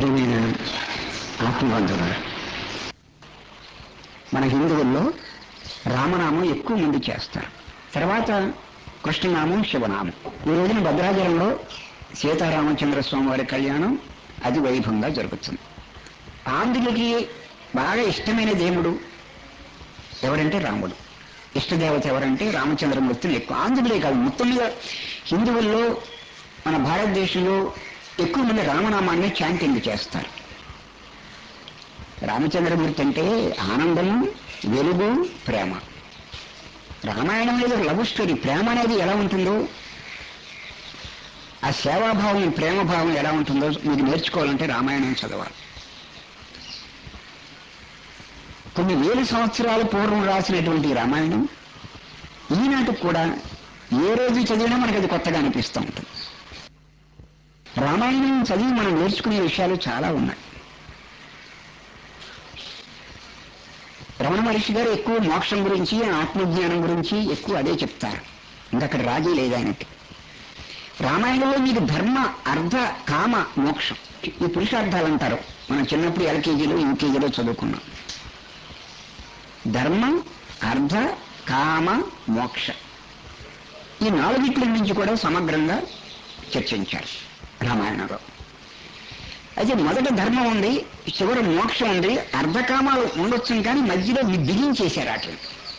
ప్రియమైన ఆత్మబంధువులు మన హిందువుల్లో రామనామం ఎక్కువ మంది చేస్తారు తర్వాత కృష్ణనామం శివనామం ఈ రోజున భద్రాచలంలో సీతారామచంద్ర స్వామి వారి కళ్యాణం అది వైభవంగా జరుగుతుంది ఆంధ్రులకి బాగా ఇష్టమైన దేవుడు ఎవరంటే రాముడు ఇష్టదేవత ఎవరంటే రామచంద్రమూర్తిని ఎక్కువ ఆంధ్రులే కాదు మొత్తం మీద హిందువుల్లో మన భారతదేశంలో ఎక్కువ మంది రామనామాన్ని చాంటింగ్ చేస్తారు రామచంద్రమూర్తి అంటే ఆనందము వెలుగు ప్రేమ రామాయణం అనేది లవ్ స్టోరీ ప్రేమ అనేది ఎలా ఉంటుందో ఆ సేవాభావం ప్రేమభావం ఎలా ఉంటుందో మీకు నేర్చుకోవాలంటే రామాయణం చదవాలి కొన్ని వేల సంవత్సరాల పూర్వం రాసినటువంటి రామాయణం ఈనాటికి కూడా ఏ రోజు చదివినా మనకు అది కొత్తగా అనిపిస్తూ ఉంటుంది రామాయణం చదివి మనం నేర్చుకునే విషయాలు చాలా ఉన్నాయి రమణ మహర్షి గారు ఎక్కువ మోక్షం గురించి ఆత్మజ్ఞానం గురించి ఎక్కువ అదే చెప్తారు ఇంకా అక్కడ రాజీ లేదు ఆయనకి రామాయణంలో మీకు ధర్మ అర్ధ కామ మోక్షం ఈ పురుషార్థాలు అంటారు మనం చిన్నప్పుడు ఎల్కేజీలో యూకేజీలో చదువుకున్నాం ధర్మ అర్ధ కామ మోక్ష ఈ నాలుగిట్ల నుంచి కూడా సమగ్రంగా చర్చించారు రామాయణంలో అయితే మొదట ధర్మం ఉంది చివరి మోక్షం ఉంది అర్ధకామాలు ఉండొచ్చు కానీ మధ్యలో బిగించేశారు అట్లా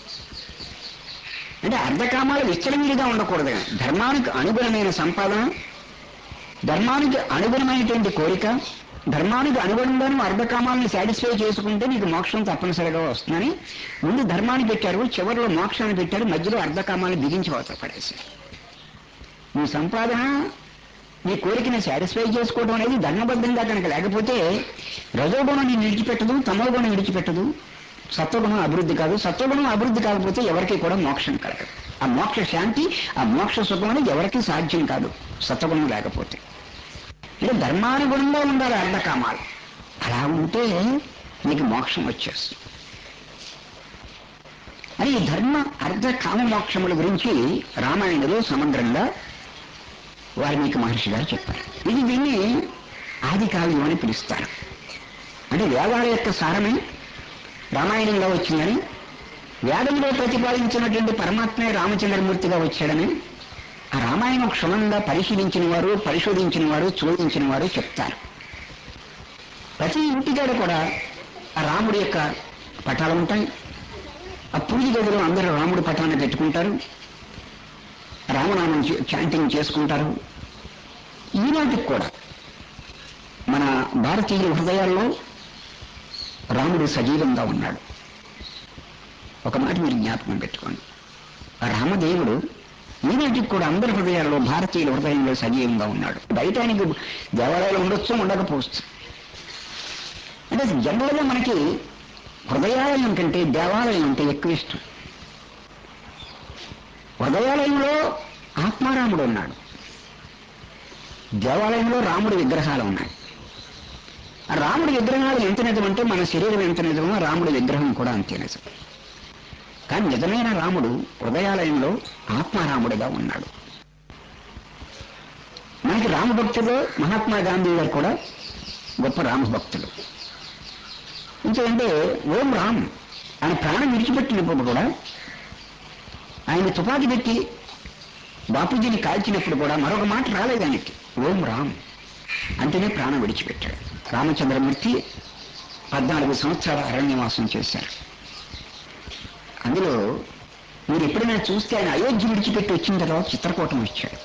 అంటే అర్ధకామాలు విచ్చలవిడిగా ఉండకూడదు ధర్మానికి అనుగుణమైన సంపాదన ధర్మానికి అనుగుణమైనటువంటి కోరిక ధర్మానికి అనుగుణంగాను అర్ధకామాలను సాటిస్ఫై చేసుకుంటే నీకు మోక్షం తప్పనిసరిగా వస్తుందని ముందు ధర్మాన్ని పెట్టారు చివరిలో మోక్షాన్ని పెట్టారు మధ్యలో అర్ధకామాన్ని బిగించి అవతల పడేశారు నీ సంపాదన నీ కోరికని సాటిస్ఫై చేసుకోవడం అనేది ధర్మబద్ధంగా కనుక లేకపోతే రజోగుణం నేను విడిచిపెట్టదు తమోగుణం విడిచిపెట్టదు సత్వగుణం అభివృద్ధి కాదు సత్వగుణం అభివృద్ధి కాకపోతే ఎవరికి కూడా మోక్షం కలగదు ఆ మోక్ష శాంతి ఆ మోక్ష సుఖం అనేది ఎవరికి సాధ్యం కాదు సత్వగుణం లేకపోతే అంటే ధర్మానుగుణంగా ఉండాలి అర్ధకామాలు అలా ఉంటే నీకు మోక్షం వచ్చేస్తుంది అని ఈ ధర్మ అర్ధ కామ మోక్షముల గురించి రామాయణంలో సమగ్రంగా వాల్మీకి మహర్షి గారు చెప్పారు ఇది దీన్ని ఆది కావ్యం అని పిలుస్తారు అంటే వేదాల యొక్క సారమే రామాయణంలో వచ్చిందని వేదంలో ప్రతిపాదించినటువంటి పరమాత్మే రామచంద్రమూర్తిగా వచ్చాడని ఆ రామాయణం క్షుణ్ణంగా పరిశీలించిన వారు పరిశోధించిన వారు చూడించిన వారు చెప్తారు ప్రతి ఇంటికాడ కూడా ఆ రాముడి యొక్క పటాలు ఉంటాయి ఆ పూజ గదిలో అందరూ రాముడి పటాన్ని పెట్టుకుంటారు రామనామం చాంటింగ్ చేసుకుంటారు ఈనాటికి కూడా మన భారతీయుల హృదయాల్లో రాముడు సజీవంగా ఉన్నాడు ఒక మాట మీరు జ్ఞాపకం పెట్టుకోండి ఆ రామదేవుడు ఈనాటికి కూడా అందరి హృదయాల్లో భారతీయుల హృదయంలో సజీవంగా ఉన్నాడు బయట ఆయనకి దేవాలయాలు ఉండొచ్చు ఉండకపోవచ్చు అంటే జనరల్గా మనకి హృదయాలయం కంటే దేవాలయం అంటే ఎక్కువ ఇష్టం హృదయాలయంలో ఆత్మారాముడు ఉన్నాడు దేవాలయంలో రాముడి విగ్రహాలు ఉన్నాయి ఆ రాముడి విగ్రహాలు ఎంత నిజమంటే మన శరీరం ఎంత నిజమో రాముడి విగ్రహం కూడా అంతే నిజం కానీ నిజమైన రాముడు హృదయాలయంలో ఆత్మారాముడిగా ఉన్నాడు మనకి రామభక్తులు మహాత్మా గాంధీ గారు కూడా గొప్ప రామభక్తులు ఇంకేంటే ఓం రామ్ ఆయన ప్రాణం విడిచిపెట్టినప్పుడు కూడా ఆయన తుపాకీ పెట్టి బాపూజీని కాల్చినప్పుడు కూడా మరొక మాట రాలేదు ఆయనకి ఓం రామ్ అంటేనే ప్రాణం విడిచిపెట్టాడు రామచంద్రమూర్తి పద్నాలుగు సంవత్సరాల అరణ్యవాసం చేశారు అందులో మీరు ఎప్పుడైనా చూస్తే ఆయన అయోధ్య విడిచిపెట్టి వచ్చిన తర్వాత చిత్రకూటం వచ్చాడు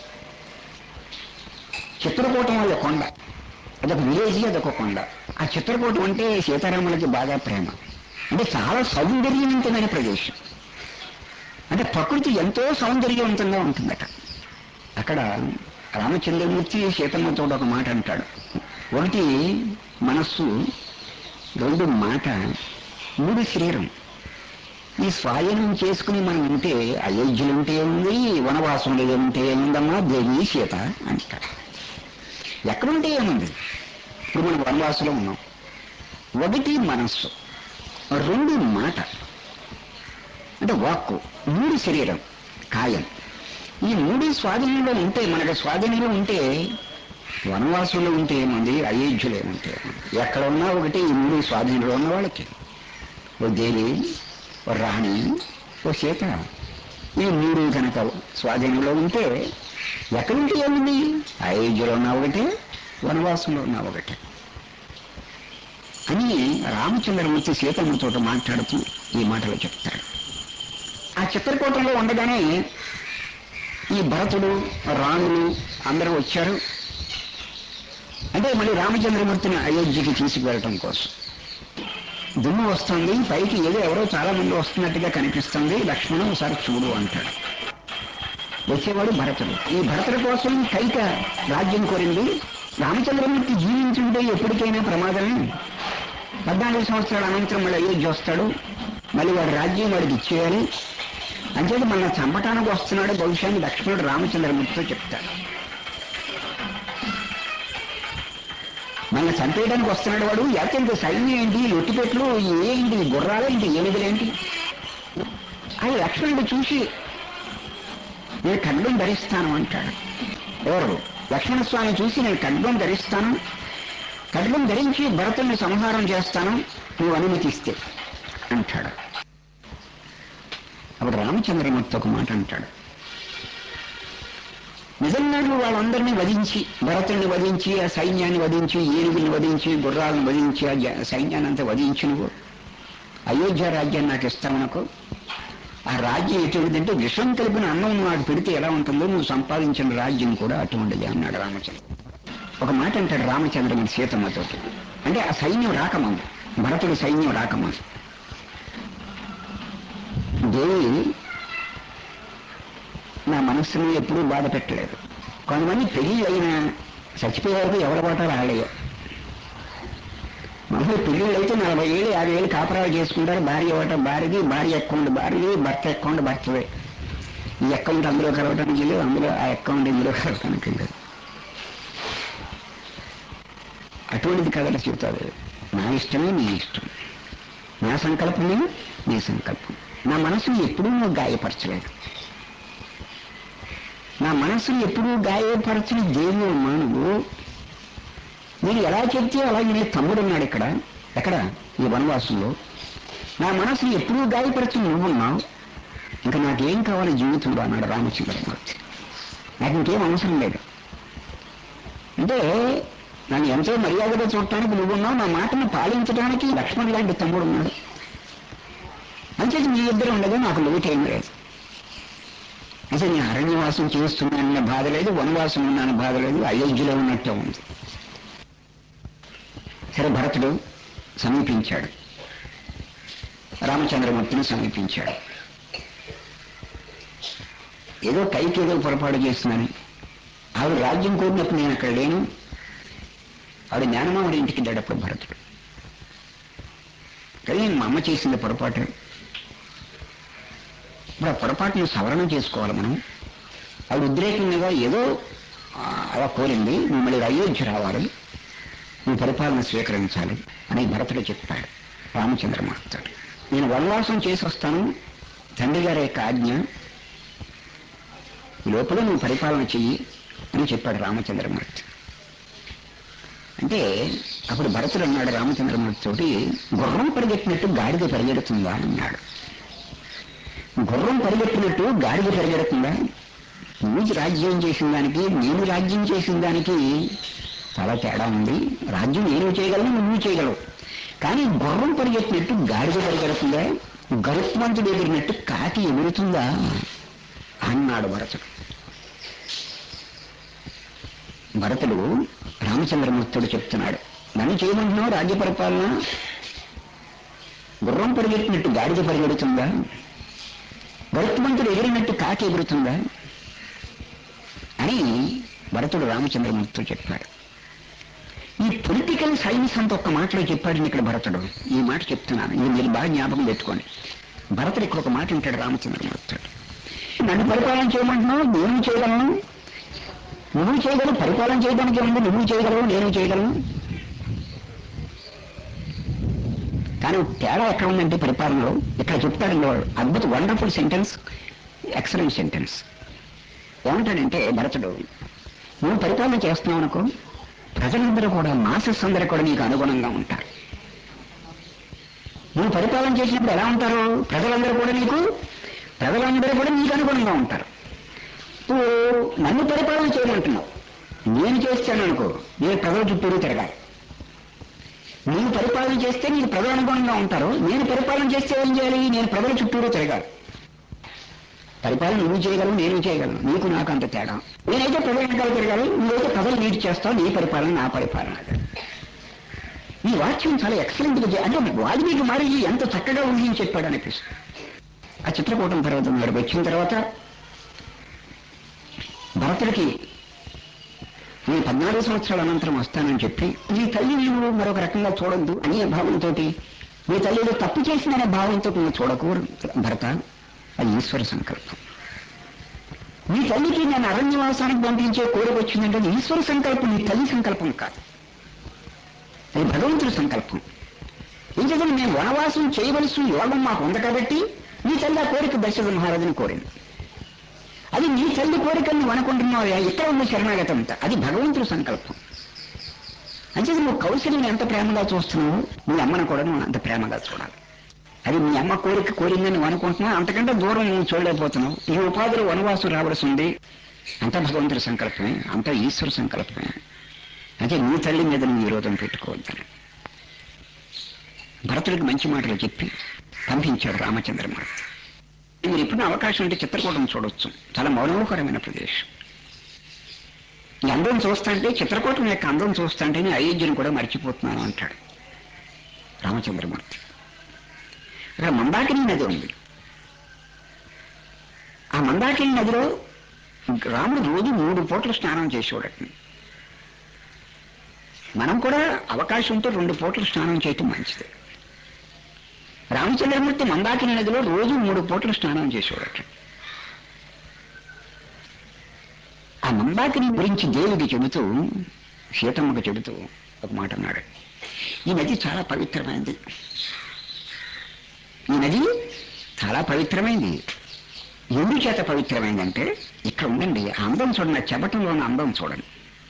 చిత్రకూటం వాళ్ళ కొండ అదొక విలేజ్ అదొక కొండ ఆ చిత్రకూటం అంటే సీతారాములకి బాగా ప్రేమ అంటే చాలా సౌందర్యవంతమైన ప్రదేశం అంటే ప్రకృతి ఎంతో సౌందర్యవంతంగా ఉంటుందట అక్కడ రామచంద్రమూర్తి సీతమ్మతో ఒక మాట అంటాడు ఒకటి మనస్సు రెండు మాట మూడు శరీరం ఈ స్వాయనం చేసుకుని మనం ఉంటే అయోధ్యలు ఉంటే ఉంది వనవాసంలో ఉంటే ఏముందమ్మా దేవి సీత అంటాడు ఎక్కడుంటే ఏముంది ఇప్పుడు మనం వనవాసంలో ఉన్నాం ఒకటి మనస్సు రెండు మాట అంటే వాక్కు మూడు శరీరం కాయం ఈ మూడు స్వాధీనంలో ఉంటే మనకు స్వాధీనంలో ఉంటే వనవాసంలో ఉంటే ఏముంది అయోధ్యలో ఏముంటే ఏముంది. ఎక్కడ ఉన్నా ఒకటి ఈ మూడు స్వాధీనంలో ఉన్న వాళ్ళకి ఓ దేవి ఓ రాణి ఓ సీత ఈ మూడు కనుక స్వాధీనంలో ఉంటే ఎక్కడుంటే ఏముంది అయోధ్యలో ఉన్న ఒకటి వనవాసంలో ఉన్న ఒకటి అని రామచంద్రమూర్తి సీతమ్మతో మాట్లాడుతూ ఈ మాటలు చెప్తాడు ఆ చిత్రకూటంలో ఉండగానే ఈ భరతుడు రాములు అందరూ వచ్చారు అంటే మళ్ళీ రామచంద్రమూర్తిని అయోధ్యకి తీసుకువెళ్ళటం కోసం దుమ్ము వస్తుంది పైకి ఏదో ఎవరో చాలా మంది వస్తున్నట్టుగా కనిపిస్తుంది లక్ష్మణుడు ఒకసారి చూడు అంటాడు వచ్చేవాడు భరతుడు ఈ భరతుడి కోసం కైక రాజ్యం కోరింది రామచంద్రమూర్తి జీవించుంటే ఎప్పటికైనా ప్రమాదమే పద్నాలుగు సంవత్సరాల అనంతరం మళ్ళీ అయోధ్య వస్తాడు మళ్ళీ వాడి రాజ్యం వాడికి ఇచ్చేయాలి అంచేది మన చంపటానికి వస్తున్నాడు బహుశా అని లక్ష్మణుడు రామచంద్రమూర్తితో చెప్తాడు మన చంపేయడానికి వస్తున్నాడు వాడు లేకపోతే సైన్యం ఏంటి ఎట్టుపెట్లు ఏంటి గుర్రాలు ఏంటి ఏనుగులేంటి అది లక్ష్మణుడు చూసి నేను ఖడ్గం ధరిస్తాను అంటాడు ఎవరు లక్ష్మణస్వామి చూసి నేను ఖడ్గం ధరిస్తాను ఖడ్గం ధరించి భరతుడిని సంహారం చేస్తాను నువ్వు అనుమతిస్తే అంటాడు అప్పుడు రామచంద్రమూర్తి ఒక మాట అంటాడు నిజంగా నువ్వు వాళ్ళందరినీ వధించి భరతుడిని వధించి ఆ సైన్యాన్ని వధించి ఏనుగుని వధించి గుర్రాలను వధించి ఆ జ- సైన్యాన్ని అంతా వధించి నువ్వు అయోధ్య రాజ్యాన్ని నాకు ఇస్తావు నాకు ఆ రాజ్యం ఎటువంటిదంటే విషం కలిపిన అన్నం నువ్వు నాకు పెడితే ఎలా ఉంటుందో నువ్వు సంపాదించిన రాజ్యం కూడా అటువంటిది అన్నాడు రామచంద్ర ఒక మాట అంటాడు రామచంద్రమూర్తి సీతమ్మతోటి అంటే ఆ సైన్యం రాకమంది భరతుడు సైన్యం రాకమంది దేవి నా మనస్సుని ఎప్పుడూ బాధ పెట్టలేదు కొంతమంది పెళ్లి అయినా చచ్చిపోయాక ఎవరి పాఠాలు ఆడలేదు మామూలు పెళ్ళిళ్ళు అయితే నలభై ఏళ్ళు యాభై ఏళ్ళు కాపురాలు చేసుకుంటారు భార్య ఒకట భార్యది భార్య అకౌంట్ భార్యది భర్త అకౌంట్ భర్తదే ఈ అకౌంట్ అందులో కలవటానికి లేదు అందులో ఆ అకౌంట్ ఇందులో కలవటానికి లేదు అటువంటిది కథలు చెబుతారు నా ఇష్టమే నీ ఇష్టం నా సంకల్పమే నీ సంకల్పం నా మనసుని ఎప్పుడూ నువ్వు గాయపరచలేదు నా మనసుని ఎప్పుడూ గాయపరచిన దేవుడు అమ్మా నువ్వు నేను ఎలా చెప్తే అలాగే నీ తమ్ముడు ఉన్నాడు ఇక్కడ ఎక్కడ ఈ వనవాసంలో నా మనసుని ఎప్పుడూ గాయపరచిన నువ్వున్నావు ఇంకా నాకేం కావాలి జీవితంలో అన్నాడు రామచంద్రమూర్తి నాకు ఇంకేం అవసరం లేదు అంటే నన్ను ఎంతో మర్యాదగా చూడటానికి నువ్వున్నావు నా మాటను పాలించడానికి లక్ష్మణ్ లాంటి తమ్ముడు ఉన్నాడు అంచేది మీ ఇద్దరు ఉండగా నాకు లోటేం లేదు అసలు నేను అరణ్యవాసం చేస్తున్నానన్న బాధ లేదు వనవాసం ఉన్నానన్న బాధ లేదు అయోధ్యలో ఉన్నట్టే ఉంది సరే భరతుడు సమీపించాడు రామచంద్రమూర్తిని సమీపించాడు ఏదో కైకి ఏదో పొరపాటు చేస్తున్నాను ఆవిడ రాజ్యం కోరినప్పుడు నేను అక్కడ లేను ఆవిడ జ్ఞానమావిడ ఇంటికి వెళ్ళేటప్పుడు భరతుడు కానీ నేను మా అమ్మ చేసింది పొరపాటు ఇప్పుడు ఆ పొరపాటును సవరణ చేసుకోవాలి మనం ఆవిడ ఉద్రేకంగా ఏదో ఆ, అలా కోరింది మిమ్మల్ని అయోధ్య రావాలి నువ్వు పరిపాలన స్వీకరించాలి అని భరతుడు చెప్పాడు రామచంద్రమూర్తితో నేను వనవాసం చేసి వస్తాను తండ్రి గారి యొక్క ఆజ్ఞ ఈ లోపల నువ్వు పరిపాలన చెయ్యి అని చెప్పాడు రామచంద్రమూర్తి అంటే అప్పుడు భరతుడు అన్నాడు రామచంద్రమూర్తి తోటి గుర్రం పరిగెట్టినట్టు గాడిద పరిగెడుతుందా అన్నాడు గుర్రం పరిగెట్టినట్టు గాడిద పరిగెడుతుందా నువ్వు రాజ్యం చేసిన దానికి నేను రాజ్యం చేసిన దానికి చాలా తేడా ఉంది రాజ్యం నేను చేయగలను నువ్వు చేయగలవు కానీ గుర్రం పరిగెత్తినట్టు గాడిద పరిగెడుతుందా గరుత్మంతుడు ఎగిరినట్టు కాకి ఎగురుతుందా అన్నాడు భరతుడు భరతుడు రామచంద్రమూర్తుడు చెప్తున్నాడు నన్ను చేయమంటున్నావు రాజ్య పరిపాలన గుర్రం పరిగెత్తినట్టు గాడిద పరిగెడుతుందా గరుత్మంతుడు ఎగిరినట్టు కాకి ఎగురుతుందా అని భరతుడు రామచంద్రమూర్తితో చెప్పాడు ఈ పొలిటికల్ సైన్స్ అంత ఒక్క మాటలో చెప్పాడు ఇక్కడ భరతుడు ఈ మాట చెప్తున్నాను ఇది మీరు బాగా జ్ఞాపకం పెట్టుకోండి భరతుడు ఇక్కడ ఒక మాట అంటాడు రామచంద్రమూర్తుడు నన్ను పరిపాలన చేయమంటున్నావు నేను చేయగలను నువ్వు చేయగలవు పరిపాలన చేయడానికి ఉంది నువ్వు చేయగలవు నేను చేయగలను కానీ తేడా ఎక్కడ ఉందంటే పరిపాలనలో ఇక్కడ చెప్తాడు వాడు అద్భుత వండర్ఫుల్ సెంటెన్స్ ఎక్సలెంట్ సెంటెన్స్ ఏమంటాడంటే భరతుడు నువ్వు పరిపాలన చేస్తున్నావు అనుకో ప్రజలందరూ కూడా మాసెస్ అందరూ కూడా నీకు అనుగుణంగా ఉంటారు నువ్వు పరిపాలన చేసినప్పుడు ఎలా ఉంటారు ప్రజలందరూ కూడా నీకు ప్రజలందరూ కూడా నీకు అనుగుణంగా ఉంటారు నువ్వు నన్ను పరిపాలన చేయమంటున్నావు నేను చేస్తాను అనుకో నేను ప్రజల చుట్టూరు తిరగాలి నీవు పరిపాలన చేస్తే నీకు ప్రజలు అనుగుణంగా ఉంటారు నేను పరిపాలన చేస్తే ఏం చేయాలి నేను ప్రజల చుట్టూరు తిరగాలి పరిపాలన నువ్వు చేయగలవు నేను చేయగలను నీకు నాకు అంత తేడా నేనైతే ప్రజల వెనకాల తిరగాలి నువ్వైతే ప్రజలు నీటి చేస్తావు నీ పరిపాలన నా పరిపాలన అది ఈ వాక్యం చాలా ఎక్సలెంట్ గా చే- అంటే వాల్మీకి మరి ఎంత చక్కగా ఊహించి చెప్పాడు అనిపిస్తుంది ఆ చిత్రకూటం పర్వతం దగ్గరకు వచ్చిన తర్వాత భరతుడికి నీ పద్నాలుగు సంవత్సరాల అనంతరం వస్తానని చెప్పి నీ తల్లి నువ్వు మరొక రకంగా చూడొద్దు అనే భావంతో నీ తల్లి ఏదో తప్పు చేసిందనే భావంతో నువ్వు చూడకూడదు భరత అది ఈశ్వర సంకల్పం నీ తల్లికి నేను అరణ్యవాసానికి పంపించే కోరిక వచ్చిందంటే అది ఈశ్వర సంకల్పం నీ తల్లి సంకల్పం కాదు అది భగవంతుడి సంకల్పం ఏం చేద్దాం మేము వనవాసం చేయవలసిన యోగం మాకు ఉంది కాబట్టి నీ తల్లి ఆ కోరిక దశరథ మహారాజుని కోరింది అది నీ తల్లి కోరికలు నువ్వు అనుకుంటున్నావు ఇక్కడ ఉన్న శరణాగతం అంతా అది భగవంతుడి సంకల్పం అంటే నువ్వు కౌశల్యం ఎంత ప్రేమగా చూస్తున్నావు నీ అమ్మను కూడా నువ్వు అంత ప్రేమగా చూడాలి అది మీ అమ్మ కోరిక కోరిందని నువ్వు అనుకుంటున్నావు అంతకంటే దూరం నువ్వు చూడలేకపోతున్నావు ఈ ఉపాధిలో వనవాసం రావాల్సి ఉంది అంతా భగవంతుడి సంకల్పమే అంతా ఈశ్వర సంకల్పమే అంటే నీ తల్లి మీద నువ్వు విరోధం పెట్టుకోవద్దని భరతుడికి మంచి మాటలు చెప్పి పంపించాడు రామచంద్రమూర్తి మీరు ఇప్పుడు అవకాశం ఉంటే చిత్రకూటం చూడొచ్చు చాలా మనోహరమైన ప్రదేశం ఈ అందం చూస్తాంటే చిత్రకూటం యొక్క అందం చూస్తాంటే నేను అయోధ్యను కూడా మర్చిపోతున్నాను అంటాడు రామచంద్రమూర్తి అక్కడ మందాకిని నది ఉంది ఆ మందాకిని నదిలో రాముడు రోజు మూడు పూటలు స్నానం చేసేవాడట మనం కూడా అవకాశం ఉంటే రెండు పూటలు స్నానం చేయటం మంచిది రామచంద్రమూర్తి మందాకిని నదిలో రోజు మూడు పూటలు స్నానం చేసేవాడట ఆ మందాకిని గురించి దేవుడికి చెబుతూ సీతమ్మకు చెబుతూ ఒక మాట అన్నాడు ఈ నది చాలా పవిత్రమైనది ఈ నది చాలా పవిత్రమైంది ఎందు చేత పవిత్రమైందంటే ఇక్కడ ఉందండి ఆ అందం చూడండి ఆ చెబటంలో ఉన్న అందం చూడండి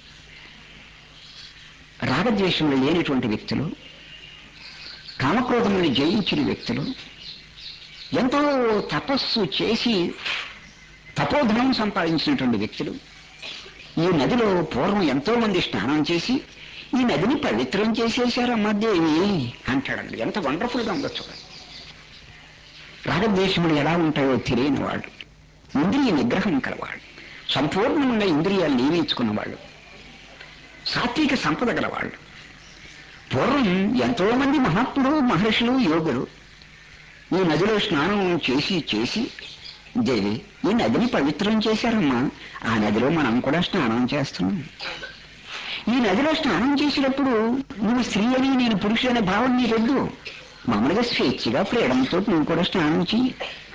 రాగద్వేషంలో లేనటువంటి వ్యక్తులు కామక్రోధములను జయించిన వ్యక్తులు ఎంతో తపస్సు చేసి తపోధనం సంపాదించినటువంటి వ్యక్తులు ఈ నదిలో పూర్వం ఎంతో మంది స్నానం చేసి ఈ నదిని పవిత్రం చేసేశారు అమ్మదేవి అంటాడండి ఎంత వండర్ఫుల్ గా ఉందో చూడండి రాగద్వేషములు ఎలా ఉంటాయో తెలియని వాళ్ళు ఇంద్రియ నిగ్రహం కలవాళ్ళు సంపూర్ణంగా ఇంద్రియాలు నియమించుకున్న వాళ్ళు సాత్విక సంపద గలవాళ్ళు పూర్వం ఎంతో మంది మహాత్ములు మహర్షులు యోగులు ఈ నదిలో స్నానం చేసి చేసి దేవి ఈ నదిని పవిత్రం చేశారమ్మా ఆ నదిలో మనం కూడా స్నానం చేస్తున్నాం ఈ నదిలో స్నానం చేసినప్పుడు నువ్వు స్త్రీ అని నేను పురుషుడు అనే భావం నీకొద్దు మామూలుగా స్వేచ్ఛగా ఫ్రీడంతో నువ్వు కూడా స్నానం చెయ్యి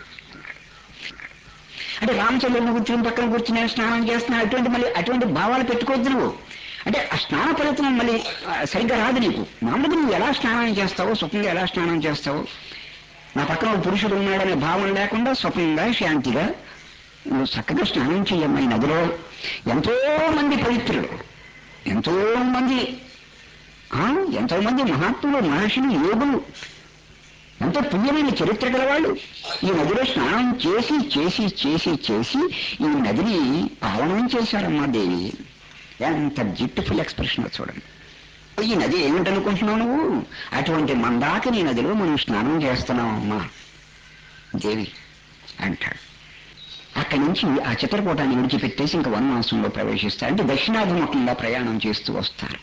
అంటే రామచంద్రుని కూర్చుని పక్కన కూర్చుని నేను స్నానం చేస్తున్నా అటువంటి మళ్ళీ అటువంటి భావాలు పెట్టుకోవద్దు నువ్వు అంటే ఆ స్నాన ఫలితం మళ్ళీ ఆ, సరిగ్గా రాదు నీకు మామూలుగా నువ్వు ఎలా స్నానం చేస్తావో సుఖంగా ఎలా స్నానం చేస్తావో నా పక్కన ఒక పురుషుడు ఉన్నాడనే భావం లేకుండా సుఖంగా శాంతిగా నువ్వు చక్కగా స్నానం చెయ్యమ్మా ఈ నదిలో ఎంతో మంది పవిత్రులు ఎంతో మంది ఆ, ఎంతో మంది మహాత్ములు మహర్షులు యోగులు ఎంతో పుణ్యమైన చరిత్ర గల వాళ్ళు ఈ నదిలో స్నానం చేసి చేసి చేసి చేసి ఈ నదిని పావనం చేశారమ్మా దేవి ఎంత బ్యూటిఫుల్ ఎక్స్ప్రెషన్ చూడండి ఈ నది ఏమిటనుకుంటున్నావు నువ్వు అటువంటి మందాకిని నదిలో మనం స్నానం చేస్తున్నామమ్మా దేవి అంటాడు అక్కడి నుంచి ఆ చిత్రకూటాన్ని విడిచిపెట్టేసి ఇంకా వనవాసంలో ప్రవేశిస్తారు అంటే దక్షిణాభిముఖంగా ప్రయాణం చేస్తూ వస్తారు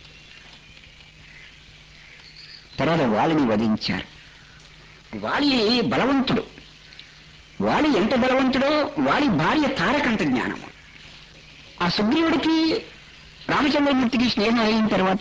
తర్వాత వాళ్ళని వధించారు వాలి బలవంతుడు వాలి ఎంత బలవంతుడో వాలి భార్య తారకంత జ్ఞానము ఆ సుగ్రీవుడికి రామచంద్రమూర్తికి స్నేహం అయిన తర్వాత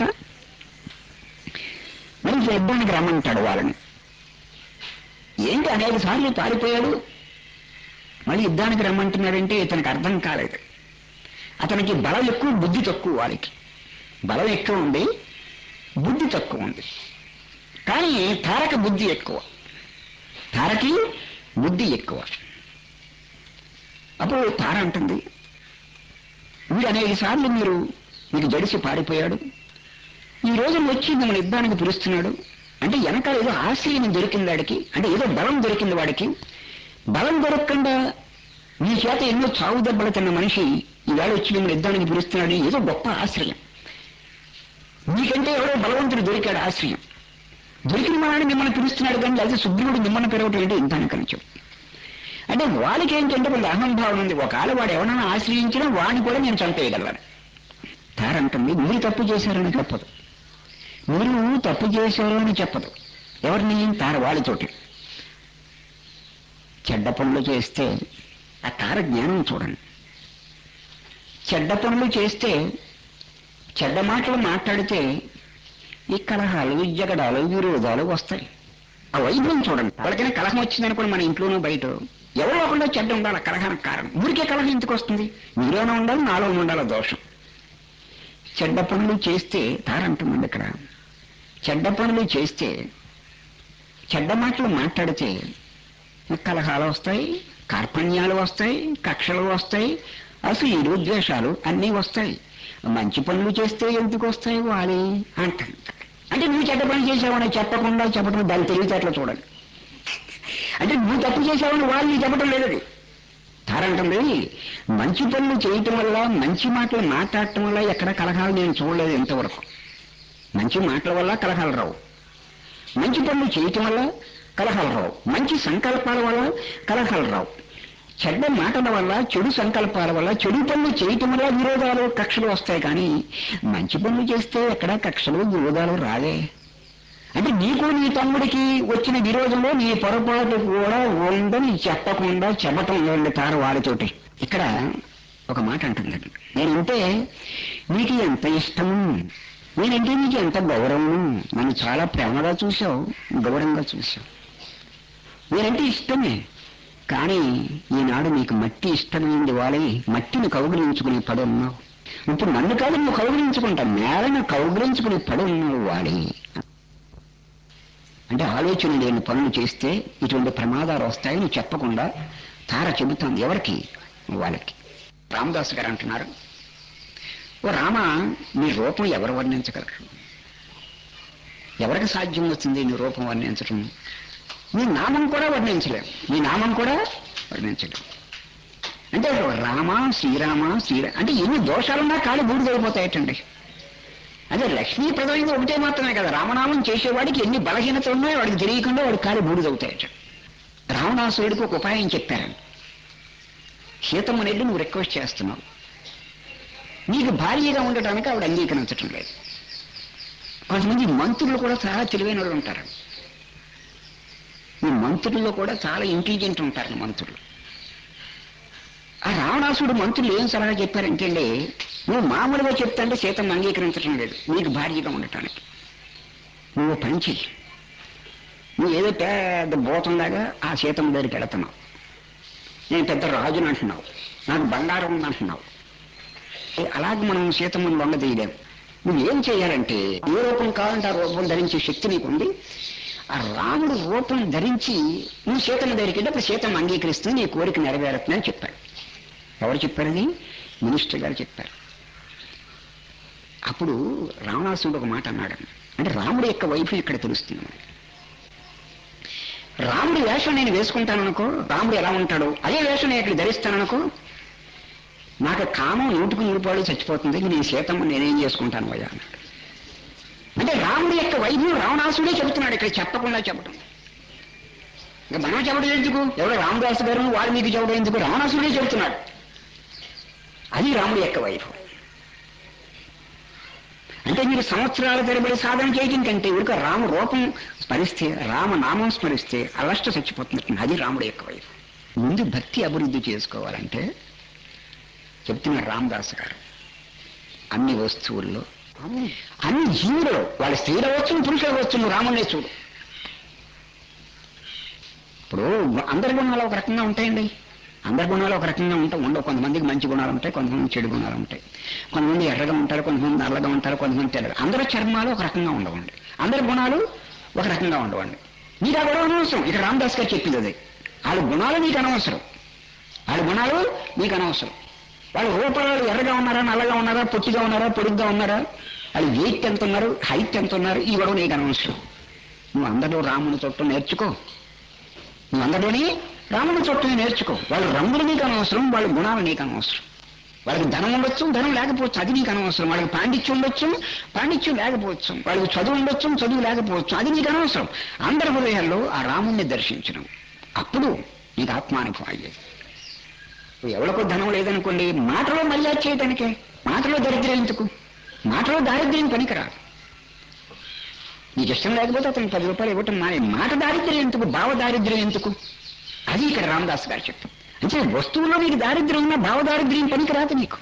మరి యుద్ధానికి రమ్మంటాడు వాళ్ళని ఏంటి అనేక సార్లు పారిపోయాడు మళ్ళీ యుద్ధానికి రమ్మంటున్నాడంటే ఇతనికి అర్థం కాలేదు అతనికి బలం ఎక్కువ బుద్ధి తక్కువ వారికి బలం ఎక్కువ ఉంది బుద్ధి తక్కువ ఉంది కానీ తారక బుద్ధి ఎక్కువ తారకి బుద్ధి ఎక్కువ అప్పుడు తార అంటుంది మీరు అనేక సార్లు మీరు నీకు జడిసి పారిపోయాడు ఈ రోజు వచ్చి మిమ్మల్ని యుద్ధానికి పిలుస్తున్నాడు అంటే వెనకాల ఏదో ఆశ్రయం దొరికింది వాడికి అంటే ఏదో బలం దొరికింది వాడికి బలం దొరకకుండా నీ చేత ఎన్నో చావు దెబ్బలు తిన్న మనిషి ఈవేళ వచ్చి మిమ్మల్ని యుద్ధానికి పిలుస్తున్నాడు ఏదో గొప్ప ఆశ్రయం నీకంటే ఎవరో బలవంతుడు దొరికాడు ఆశ్రయం దొరికిన మనని మిమ్మల్ని పిలుస్తున్నాడు కానీ లేకపోతే సుగ్రీవుడు మిమ్మల్ని పిలవటం ఏంటి ఇంతానికి చెప్పు అంటే వాళ్ళకి ఏంటంటే కొంత అహంభావం ఉంది ఒకవేళ వాడు ఎవరైనా ఆశ్రయించినా వాడిని కూడా నేను చంపేయగలను తారంటుంది మీరు తప్పు చేశారని చెప్పదు మీరు తప్పు చేశారు అని చెప్పదు ఎవరిని తార వాళ్ళతోటి చెడ్డ పనులు చేస్తే ఆ తార జ్ఞానం చూడండి చెడ్డ పనులు చేస్తే చెడ్డ మాటలు మాట్లాడితే ఈ కలహాలు జగడాలు విరోధాలు వస్తాయి ఆ వైద్యం చూడండి ఎవరికైనా కలహం వచ్చిందనుకోండి మన ఇంట్లోనూ బయట ఎవరో ఒకళ్ళు చెడ్డ ఉండాలి ఆ కలహానికి కారణం ఊరికే కలహం ఎందుకు వస్తుంది మీలోనే ఉండాలి నాలో ఉండాలి ఆ దోషం చెడ్డ పనులు చేస్తే తారంటుందండి ఇక్కడ చెడ్డ పనులు చేస్తే చెడ్డ మాటలు మాట్లాడితే కలహాలు వస్తాయి కార్పణ్యాలు వస్తాయి కక్షలు వస్తాయి అసలు ఈ ద్వేషాలు అన్నీ వస్తాయి మంచి పనులు చేస్తే ఎందుకు వస్తాయి వాలి అంటారు అంటే నువ్వు చెడ్డ పని చేసావని చెప్పకుండా చెప్పడం దాని తెలివితేటలో చూడాలి అంటే నువ్వు తప్పు చేసావని వాళ్ళు నీకు చెప్పడం లేదు అది తారంటుంది మంచి పనులు చేయటం వల్ల మంచి మాటలు మాట్లాడటం వల్ల ఎక్కడ కలహాలు నేను చూడలేదు ఇంతవరకు మంచి మాటల వల్ల కలహాలు రావు మంచి పనులు చేయటం వల్ల కలహాలు రావు మంచి సంకల్పాల వల్ల కలహాలు రావు చెడ్డ మాటల వల్ల చెడు సంకల్పాల వల్ల చెడు పనులు చేయటం వల్ల విరోధాలు కక్షలు వస్తాయి కానీ మంచి పనులు చేస్తే ఎక్కడ కక్షలు విరోధాలు రావే అంటే నీకు నీ తమ్ముడికి వచ్చిన విరోధంలో నీ పొరపాటు కూడా ఉందని చెప్పకుండా చెప్పటం లేదు తార వాడితోటి ఇక్కడ ఒక మాట అంటుందండి నేనంటే నీకు ఎంత ఇష్టము నేనంటే నీకు ఎంత గౌరవము నన్ను చాలా ప్రేమగా చూసావు గౌరవంగా చూసావు నేనంటే ఇష్టమే కానీ ఈనాడు నీకు మట్టి ఇష్టమైంది వాళ్ళి మట్టిని కౌగిలించుకుని పడి ఉన్నావు ఇప్పుడు నన్ను కాదు నువ్వు కౌగిలించుకుంటా నేలను కౌగిలించుకుని పడి ఉన్నావు వాలి అంటే ఆలోచన లేని పనులు చేస్తే ఇటువంటి ప్రమాదాలు వస్తాయని చెప్పకుండా తార చెబుతుంది ఎవరికి వాళ్ళకి రామదాస్ గారు అంటున్నారు ఓ రామ నీ రూపం ఎవరు వర్ణించగలరు ఎవరికి సాధ్యం వస్తుంది నీ రూపం వర్ణించడం నీ నామం కూడా వర్ణించలేం నీ నామం కూడా వర్ణించలేం అంటే రామ శ్రీరామ శ్రీరా అంటే ఎన్ని దోషాలున్నా కాళ్ళు బూడిదైపోతాయటండి అదే లక్ష్మీప్రదమైంది ఒకటే మాత్రమే కదా రామనామం చేసేవాడికి ఎన్ని బలహీనతలు ఉన్నాయో వాడికి తెలియకుండా వాడి కాలు బూడిదవుతాయట రావణాసురుడికి ఒక ఉపాయం చెప్పారని సీతమ్మని వెళ్ళి నువ్వు రిక్వెస్ట్ చేస్తున్నావు నీకు భార్యగా ఉండటానికి ఆవిడ అంగీకరించటం లేదు కొంతమంది మంత్రులు కూడా చాలా తెలివైన వాళ్ళు ఉంటారు ఈ మంత్రుల్లో కూడా చాలా ఇంటెలిజెంట్ ఉంటారు మంత్రులు ఆ రావణాసుడు మంత్రులు ఏం సలహా చెప్పారంటే అండి నువ్వు మామూలుగా చెప్తాంటే సీతమ్మ అంగీకరించడం లేదు నీకు భార్యగా ఉండటానికి నువ్వు పని చెయ్యి నువ్వు ఏదో పెద్ద బోతంలాగా ఆ సీతమ్మ దగ్గరికి వెళుతున్నావు నేను పెద్ద రాజుని అంటున్నావు నాకు బంగారం ఉంది అంటున్నావు అలాగే మనం సీతమ్మను లొంగ తీయలేం నువ్వేం చేయాలంటే ఏ రూపం కావాలంటే ఆ రూపం ధరించే శక్తి నీకుంది ఆ రాముడు రూపం ధరించి నువ్వు సీతమ్మ దగ్గరికి వెళ్ళి అప్పుడు సీతమ్మ అంగీకరిస్తుంది నీ కోరిక నెరవేరుతుందని చెప్పాడు ఎవరు చెప్పారని మినిస్టర్ గారు చెప్పారు అప్పుడు రావణాసుడు ఒక మాట అన్నాడు అంటే రాముడి యొక్క వైఫల్యం ఇక్కడ తెలుస్తుంది మనకి. రాముడి వేషం నేను వేసుకుంటాననుకో రాముడు ఎలా ఉంటాడో అదే వేషం నేను ఇక్కడ ధరిస్తాననుకో నాకు కామం నూటుకు నూరుపాడు చచ్చిపోతుంది ఇంక నేను సీతమ్మ నేనేం చేసుకుంటాను అయ్యా అన్నాడు అంటే రాముడి యొక్క వైభవం రావణాసుడే చెబుతున్నాడు ఇక్కడ చెప్పకుండా చెప్పడం ఇంకా మనం చెప్పడం ఎందుకు ఎవడో రామదాసు గారు వాల్మీకి చెప్పడం ఎందుకు రావణాసుడే చెబుతున్నాడు అది రాముడి యొక్క వైభవం అంటే మీరు సంవత్సరాల తరబడి సాధన చేయటం కంటే ఇక రామ రూపం స్మరిస్తే రామనామం స్మరిస్తే అలష్ట చచ్చిపోతుంది అది రాముడి యొక్క వైభవం ముందు భక్తి అభివృద్ధి చేసుకోవాలంటే చెప్తున్నారు రామదాస్ గారు అన్ని వస్తువుల్లో అన్ని జీవులు వాళ్ళ స్త్రీల వస్తువు పురుషుల వస్తువు రామునే చూడు ఇప్పుడు అందరి గుణాలు ఒక రకంగా ఉంటాయండి అందరి గుణాలు ఒక రకంగా ఉంటాయి ఉండవు కొంతమందికి మంచి గుణాలు ఉంటాయి కొంతమంది చెడు గుణాలు ఉంటాయి కొంతమంది ఎర్రగా ఉంటారు కొంతమంది నల్లగా ఉంటారు కొంతమంది తెల్లగా అందరి చర్మాలు ఒక రకంగా ఉండవండి అందరి గుణాలు ఒక రకంగా ఉండవండి నీకు ఆ గొడవ అనవసరం ఇక్కడ రామదాస్ గారు చెప్పింది అది వాళ్ళ గుణాలు నీకు అనవసరం వాళ్ళ గుణాలు నీకు అనవసరం వాళ్ళ రూపాలు ఎర్రగా ఉన్నారా నల్లగా ఉన్నారా పొట్టిగా ఉన్నారా పొడుగ్గా ఉన్నారా వాళ్ళు వెయిట్ ఎంత ఉన్నారు హైట్ ఎంత ఉన్నారు ఈ గొడవ నీకు అనవసరం నువ్వు అందరిలో రాముని చుట్టం నేర్చుకో నువ్వు అందరిలోని రాముని చుట్టం నేర్చుకో వాళ్ళ రంగులు నీకు అనవసరం వాళ్ళ గుణాలు నీకు అనవసరం వాళ్ళకి ధనం ఉండొచ్చు ధనం లేకపోవచ్చు అది నీకు అనవసరం వాళ్ళకి పాండిత్యం ఉండొచ్చు పాండిత్యం లేకపోవచ్చు వాళ్ళకి చదువు ఉండొచ్చు చదువు లేకపోవచ్చు అది నీకు అనవసరం అందరి హృదయాల్లో ఆ రాముణ్ణి దర్శించడం అప్పుడు నీకు ఆత్మానుభవం అయ్యేది ఎవరికో ధనం లేదనుకోండి మాటలో మర్యాద చేయడానికే మాటలో దరిద్రం ఎందుకు మాటలో దారిద్ర్యం పనికిరాదు నీకు ఇష్టం లేకపోతే అతనికి పది రూపాయలు ఇవ్వటం మానే మాట దారిద్ర్యం ఎందుకు భావ దారిద్ర్యం ఎందుకు అది ఇక్కడ రామదాస్ గారు చెప్తాం అంటే వస్తువులో నీకు దారిద్ర్యం ఉన్నా భావ దారిద్ర్యం పనికిరాదు నీకు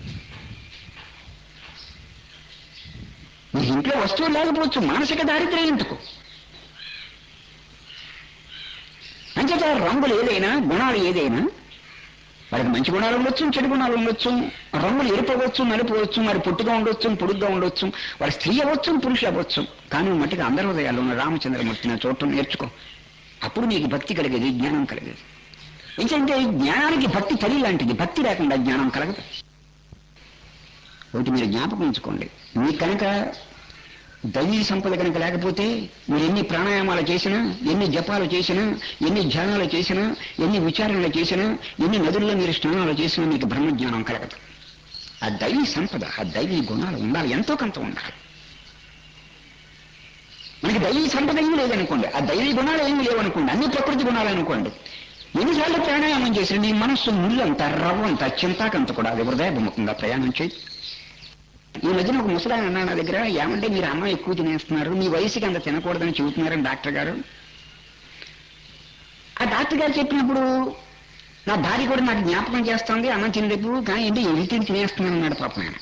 నీ ఇంట్లో వస్తువు లేకపోవచ్చు మానసిక దారిద్ర్యం ఎందుకు అంచేత రంగులు ఏదైనా గుణాలు ఏదైనా వాడికి మంచి గుణాలు ఉండొచ్చు చెడు గుణాలు ఉండొచ్చు రంగులు ఎరుపవచ్చు నలుపవచ్చు మరి పొట్టుగా ఉండొచ్చు పొడుగ్గా ఉండొచ్చు వాడు స్త్రీ అవ్వచ్చు పురుషులు అవ్వచ్చు కానీ మట్టిగా అందరి హృదయాల్లో ఉన్న రామచంద్రమూర్తిని చూడటం నేర్చుకో అప్పుడు నీకు భక్తి కలిగేది జ్ఞానం కలిగేది ఎందుకంటే జ్ఞానానికి భక్తి తల్లి లాంటిది భక్తి లేకుండా జ్ఞానం కలగదు ఒకటి మీరు జ్ఞాపకం ఉంచుకోండి మీకు కనుక దైవీ సంపద కనుక లేకపోతే మీరు ఎన్ని ప్రాణాయామాలు చేసినా ఎన్ని జపాలు చేసినా ఎన్ని ధ్యానాలు చేసినా ఎన్ని విచారణలు చేసినా ఎన్ని నదుల్లో మీరు స్నానాలు చేసినా మీకు బ్రహ్మజ్ఞానం కలగదు ఆ దైవీ సంపద ఆ దైవీ గుణాలు ఉండాలి ఎంతో కొంత ఉండాలి మనకి దైవీ సంపద ఏమీ లేదనుకోండి ఆ దైవీ గుణాలు ఏమీ లేవనుకోండి అన్ని ప్రకృతి గుణాలు అనుకోండి ఎన్నిసార్లు ప్రాణాయామం చేసిన నీ మనస్సు ముళ్ళంతా రవ్వంతా చింతాకంత కూడా అది హృదయభిముఖంగా ప్రయాణం చేయి ఈ మధ్యన ఒక ముసలాయన అన్నాడు నా దగ్గర ఏమంటే మీరు అన్నం ఎక్కువ తినేస్తున్నారు మీ వయసుకి అంత తినకూడదని చెబుతున్నారని డాక్టర్ గారు ఆ డాక్టర్ గారు చెప్పినప్పుడు నా భార్య కూడా నాకు జ్ఞాపకం చేస్తుంది అన్నం తినేటప్పుడు కానీ ఏంటి ఎవి తిని తినేస్తున్నాను అన్నాడు పాపం ఆయన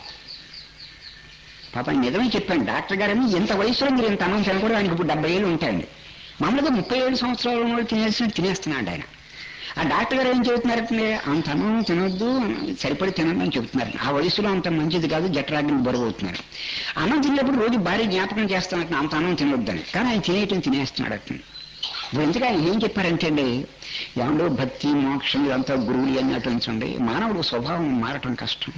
పాప నిజమే చెప్పాను డాక్టర్ గారని ఎంత వయసులో మీరు ఇంత అన్నం తినకూడదు ఆయనకి ఇప్పుడు డెబ్బై ఏళ్ళు ఉంటాయండి మామూలుగా ముప్పై ఏడు సంవత్సరాల వాళ్ళు తినేసి తినేస్తున్నాడు ఆయన ఆ డాక్టర్ గారు ఏం చెబుతున్నారంటే అంత అన్నం తినొద్దు సరిపడి తినద్దు అని చెబుతున్నారు ఆ వయసులో అంత మంచిది కాదు జఠరాగ్ని బరువు అవుతున్నారు అన్నం తినేటప్పుడు రోజు భార్య జ్ఞాపకం చేస్తున్నట్టు అంత అన్నం తినొద్దని కానీ ఆయన తినేయటం తినేస్తున్నాడు అతను ఇప్పుడు ఎందుకు ఆయన ఏం చెప్పారంటే అండి ఏమండో భక్తి మోక్షం ఇదంతా గురువులు అన్నట్టు ఉంచండి మానవుడు స్వభావం మారటం కష్టం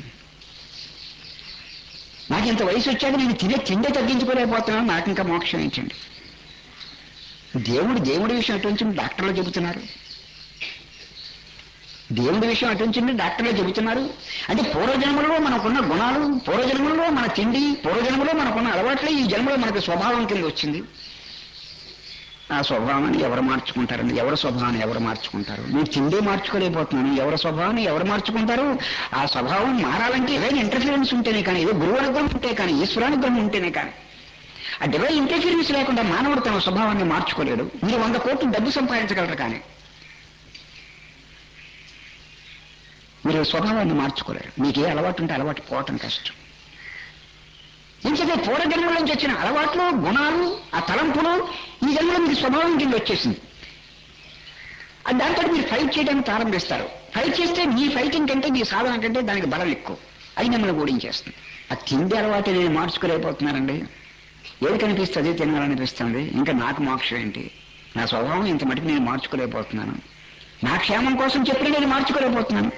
నాకు ఇంత వయసు వచ్చాక నేను తినే తిండే తగ్గించుకోలేకపోతున్నాను నాకు ఇంకా మోక్షం ఏంటండి దేవుడు దేవుడి విషయం అటు డాక్టర్లు చెబుతున్నారు దేవుడి విషయం అటుంచింది డాక్టర్లు చెబుతున్నారు అంటే పూర్వజన్మలో మనకున్న గుణాలు పూర్వజన్మలో మన తిండి పూర్వజన్మలో మనకున్న అలవాట్లే ఈ జన్మలో మనకు స్వభావం కింద వచ్చింది ఆ స్వభావాన్ని ఎవరు మార్చుకుంటారండి ఎవరి స్వభావాన్ని ఎవరు మార్చుకుంటారు నేను తిండి మార్చుకోలేకపోతున్నాను ఎవరి స్వభావాన్ని ఎవరు మార్చుకుంటారు ఆ స్వభావం మారాలంటే ఏదైనా ఇంటర్ఫిరెన్స్ ఉంటేనే కానీ ఏదో గురువు అనుగ్రహం ఉంటే కానీ ఈశ్వరానుగ్రహం ఉంటేనే కానీ ఆ డివైన్ ఇంటర్ఫిరెన్స్ లేకుండా మానవుడు తన స్వభావాన్ని మార్చుకోలేడు మీరు వంద కోట్లు డబ్బు సంపాదించగలరు కానీ మీరు స్వభావాన్ని మార్చుకోలేరు మీకు ఏ అలవాటు ఉంటే అలవాటు పోవటం కష్టం ఇంకదే పూర్వజన్మల నుంచి వచ్చిన అలవాట్లు గుణాలు ఆ తలంపులు ఈ జన్మలో మీకు స్వభావం కింద వచ్చేసింది ఆ దాంతో మీరు ఫైట్ చేయడానికి ప్రారంభిస్తారు ఫైట్ చేస్తే మీ ఫైటింగ్ కంటే మీ సాధన కంటే దానికి బలం ఎక్కువ అది మిమ్మల్ని ఓడించేస్తుంది ఆ తిండి అలవాటు నేను మార్చుకోలేకపోతున్నానండి ఏది కనిపిస్తుంది తినాలనిపిస్తుంది ఇంకా నాకు మోక్షం ఏంటి నా స్వభావం ఇంత మటుకు నేను మార్చుకోలేకపోతున్నాను నా క్షేమం కోసం చెప్పిన నేను మార్చుకోలేకపోతున్నాను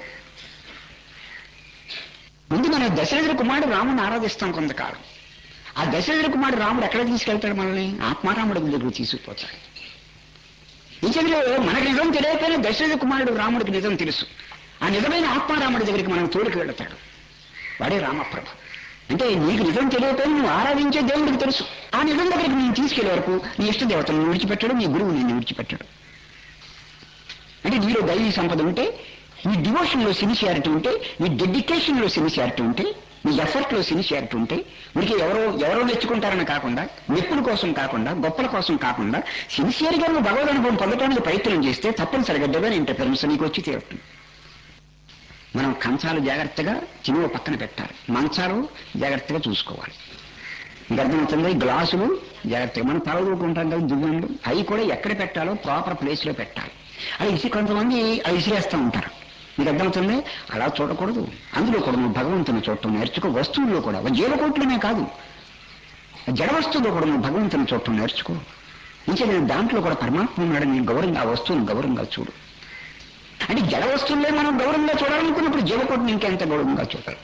ముందు మనం దశరథుల కుమారుడు రాముని ఆరాధిస్తాం కొంతకాలం ఆ దశరథుల కుమారుడు రాముడు ఎక్కడ తీసుకెళ్తాడు మనల్ని ఆత్మారాముడి దగ్గరకు తీసుకుపోతాడు ఈ చదిలో మనకు నిజం తెలియకపోయినా దశరథ కుమారుడు రాముడికి నిజం తెలుసు ఆ నిజమైన ఆత్మారాముడి దగ్గరికి మనం తోడుకు వెళతాడు వాడే రామప్రభ అంటే నీకు నిజం తెలియకపోయినా నువ్వు ఆరాధించే దేవుడికి తెలుసు ఆ నిజం దగ్గరికి నేను తీసుకెళ్లే వరకు నీ ఇష్ట దేవతలను విడిచిపెట్టాడు నీ గురువు నిన్ను విడిచిపెట్టాడు అంటే నీలో దైవీ సంపద ఉంటే నీ డివోషన్లో సిన్సియారిటీ ఉంటే నీ డెడికేషన్లో సిన్సియారిటీ ఉంటే నీ ఎఫర్ట్లో సిన్సియారిటీ ఉంటే మీకు ఎవరో ఎవరో మెచ్చుకుంటారని కాకుండా మెప్పుల కోసం కాకుండా గొప్పల కోసం కాకుండా సిన్సియర్గా నువ్వు భగవద్ అనుభవం పొందడానికి ప్రయత్నం చేస్తే తప్పనిసరిగా డివైన్ ఇంటర్ఫరెన్స్ నీకు వచ్చి తీరుతుంది మనం కంచాలు జాగ్రత్తగా చినువ పక్కన పెట్టాలి మంచాలు జాగ్రత్తగా చూసుకోవాలి మీకు అర్థమవుతుంది గ్లాసులు జాగ్రత్తగా మనం తలదూకుంటాం కదా దువ్వెనలు అవి కూడా ఎక్కడ పెట్టాలో ప్రాపర్ ప్లేస్లో పెట్టాలి అది ఇసి కొంతమంది అవి ఇసిరేస్తూ ఉంటారు మీకు అర్థమవుతుంది అలా చూడకూడదు అందులో కూడా నువ్వు భగవంతుని చూడటం నేర్చుకో వస్తువుల్లో కూడా జీవకోట్లమే కాదు జడ వస్తువులో కూడా నువ్వు భగవంతుని చూడటం నేర్చుకో ఇంకే దాంట్లో కూడా పరమాత్మ ఉన్నాడని గౌరవంగా ఆ వస్తువుని గౌరవంగా చూడు అంటే జడ వస్తువులే మనం గౌరవంగా చూడాలనుకున్నప్పుడు జీవకోటిని ఇంకెంత గౌరవంగా చూడాలి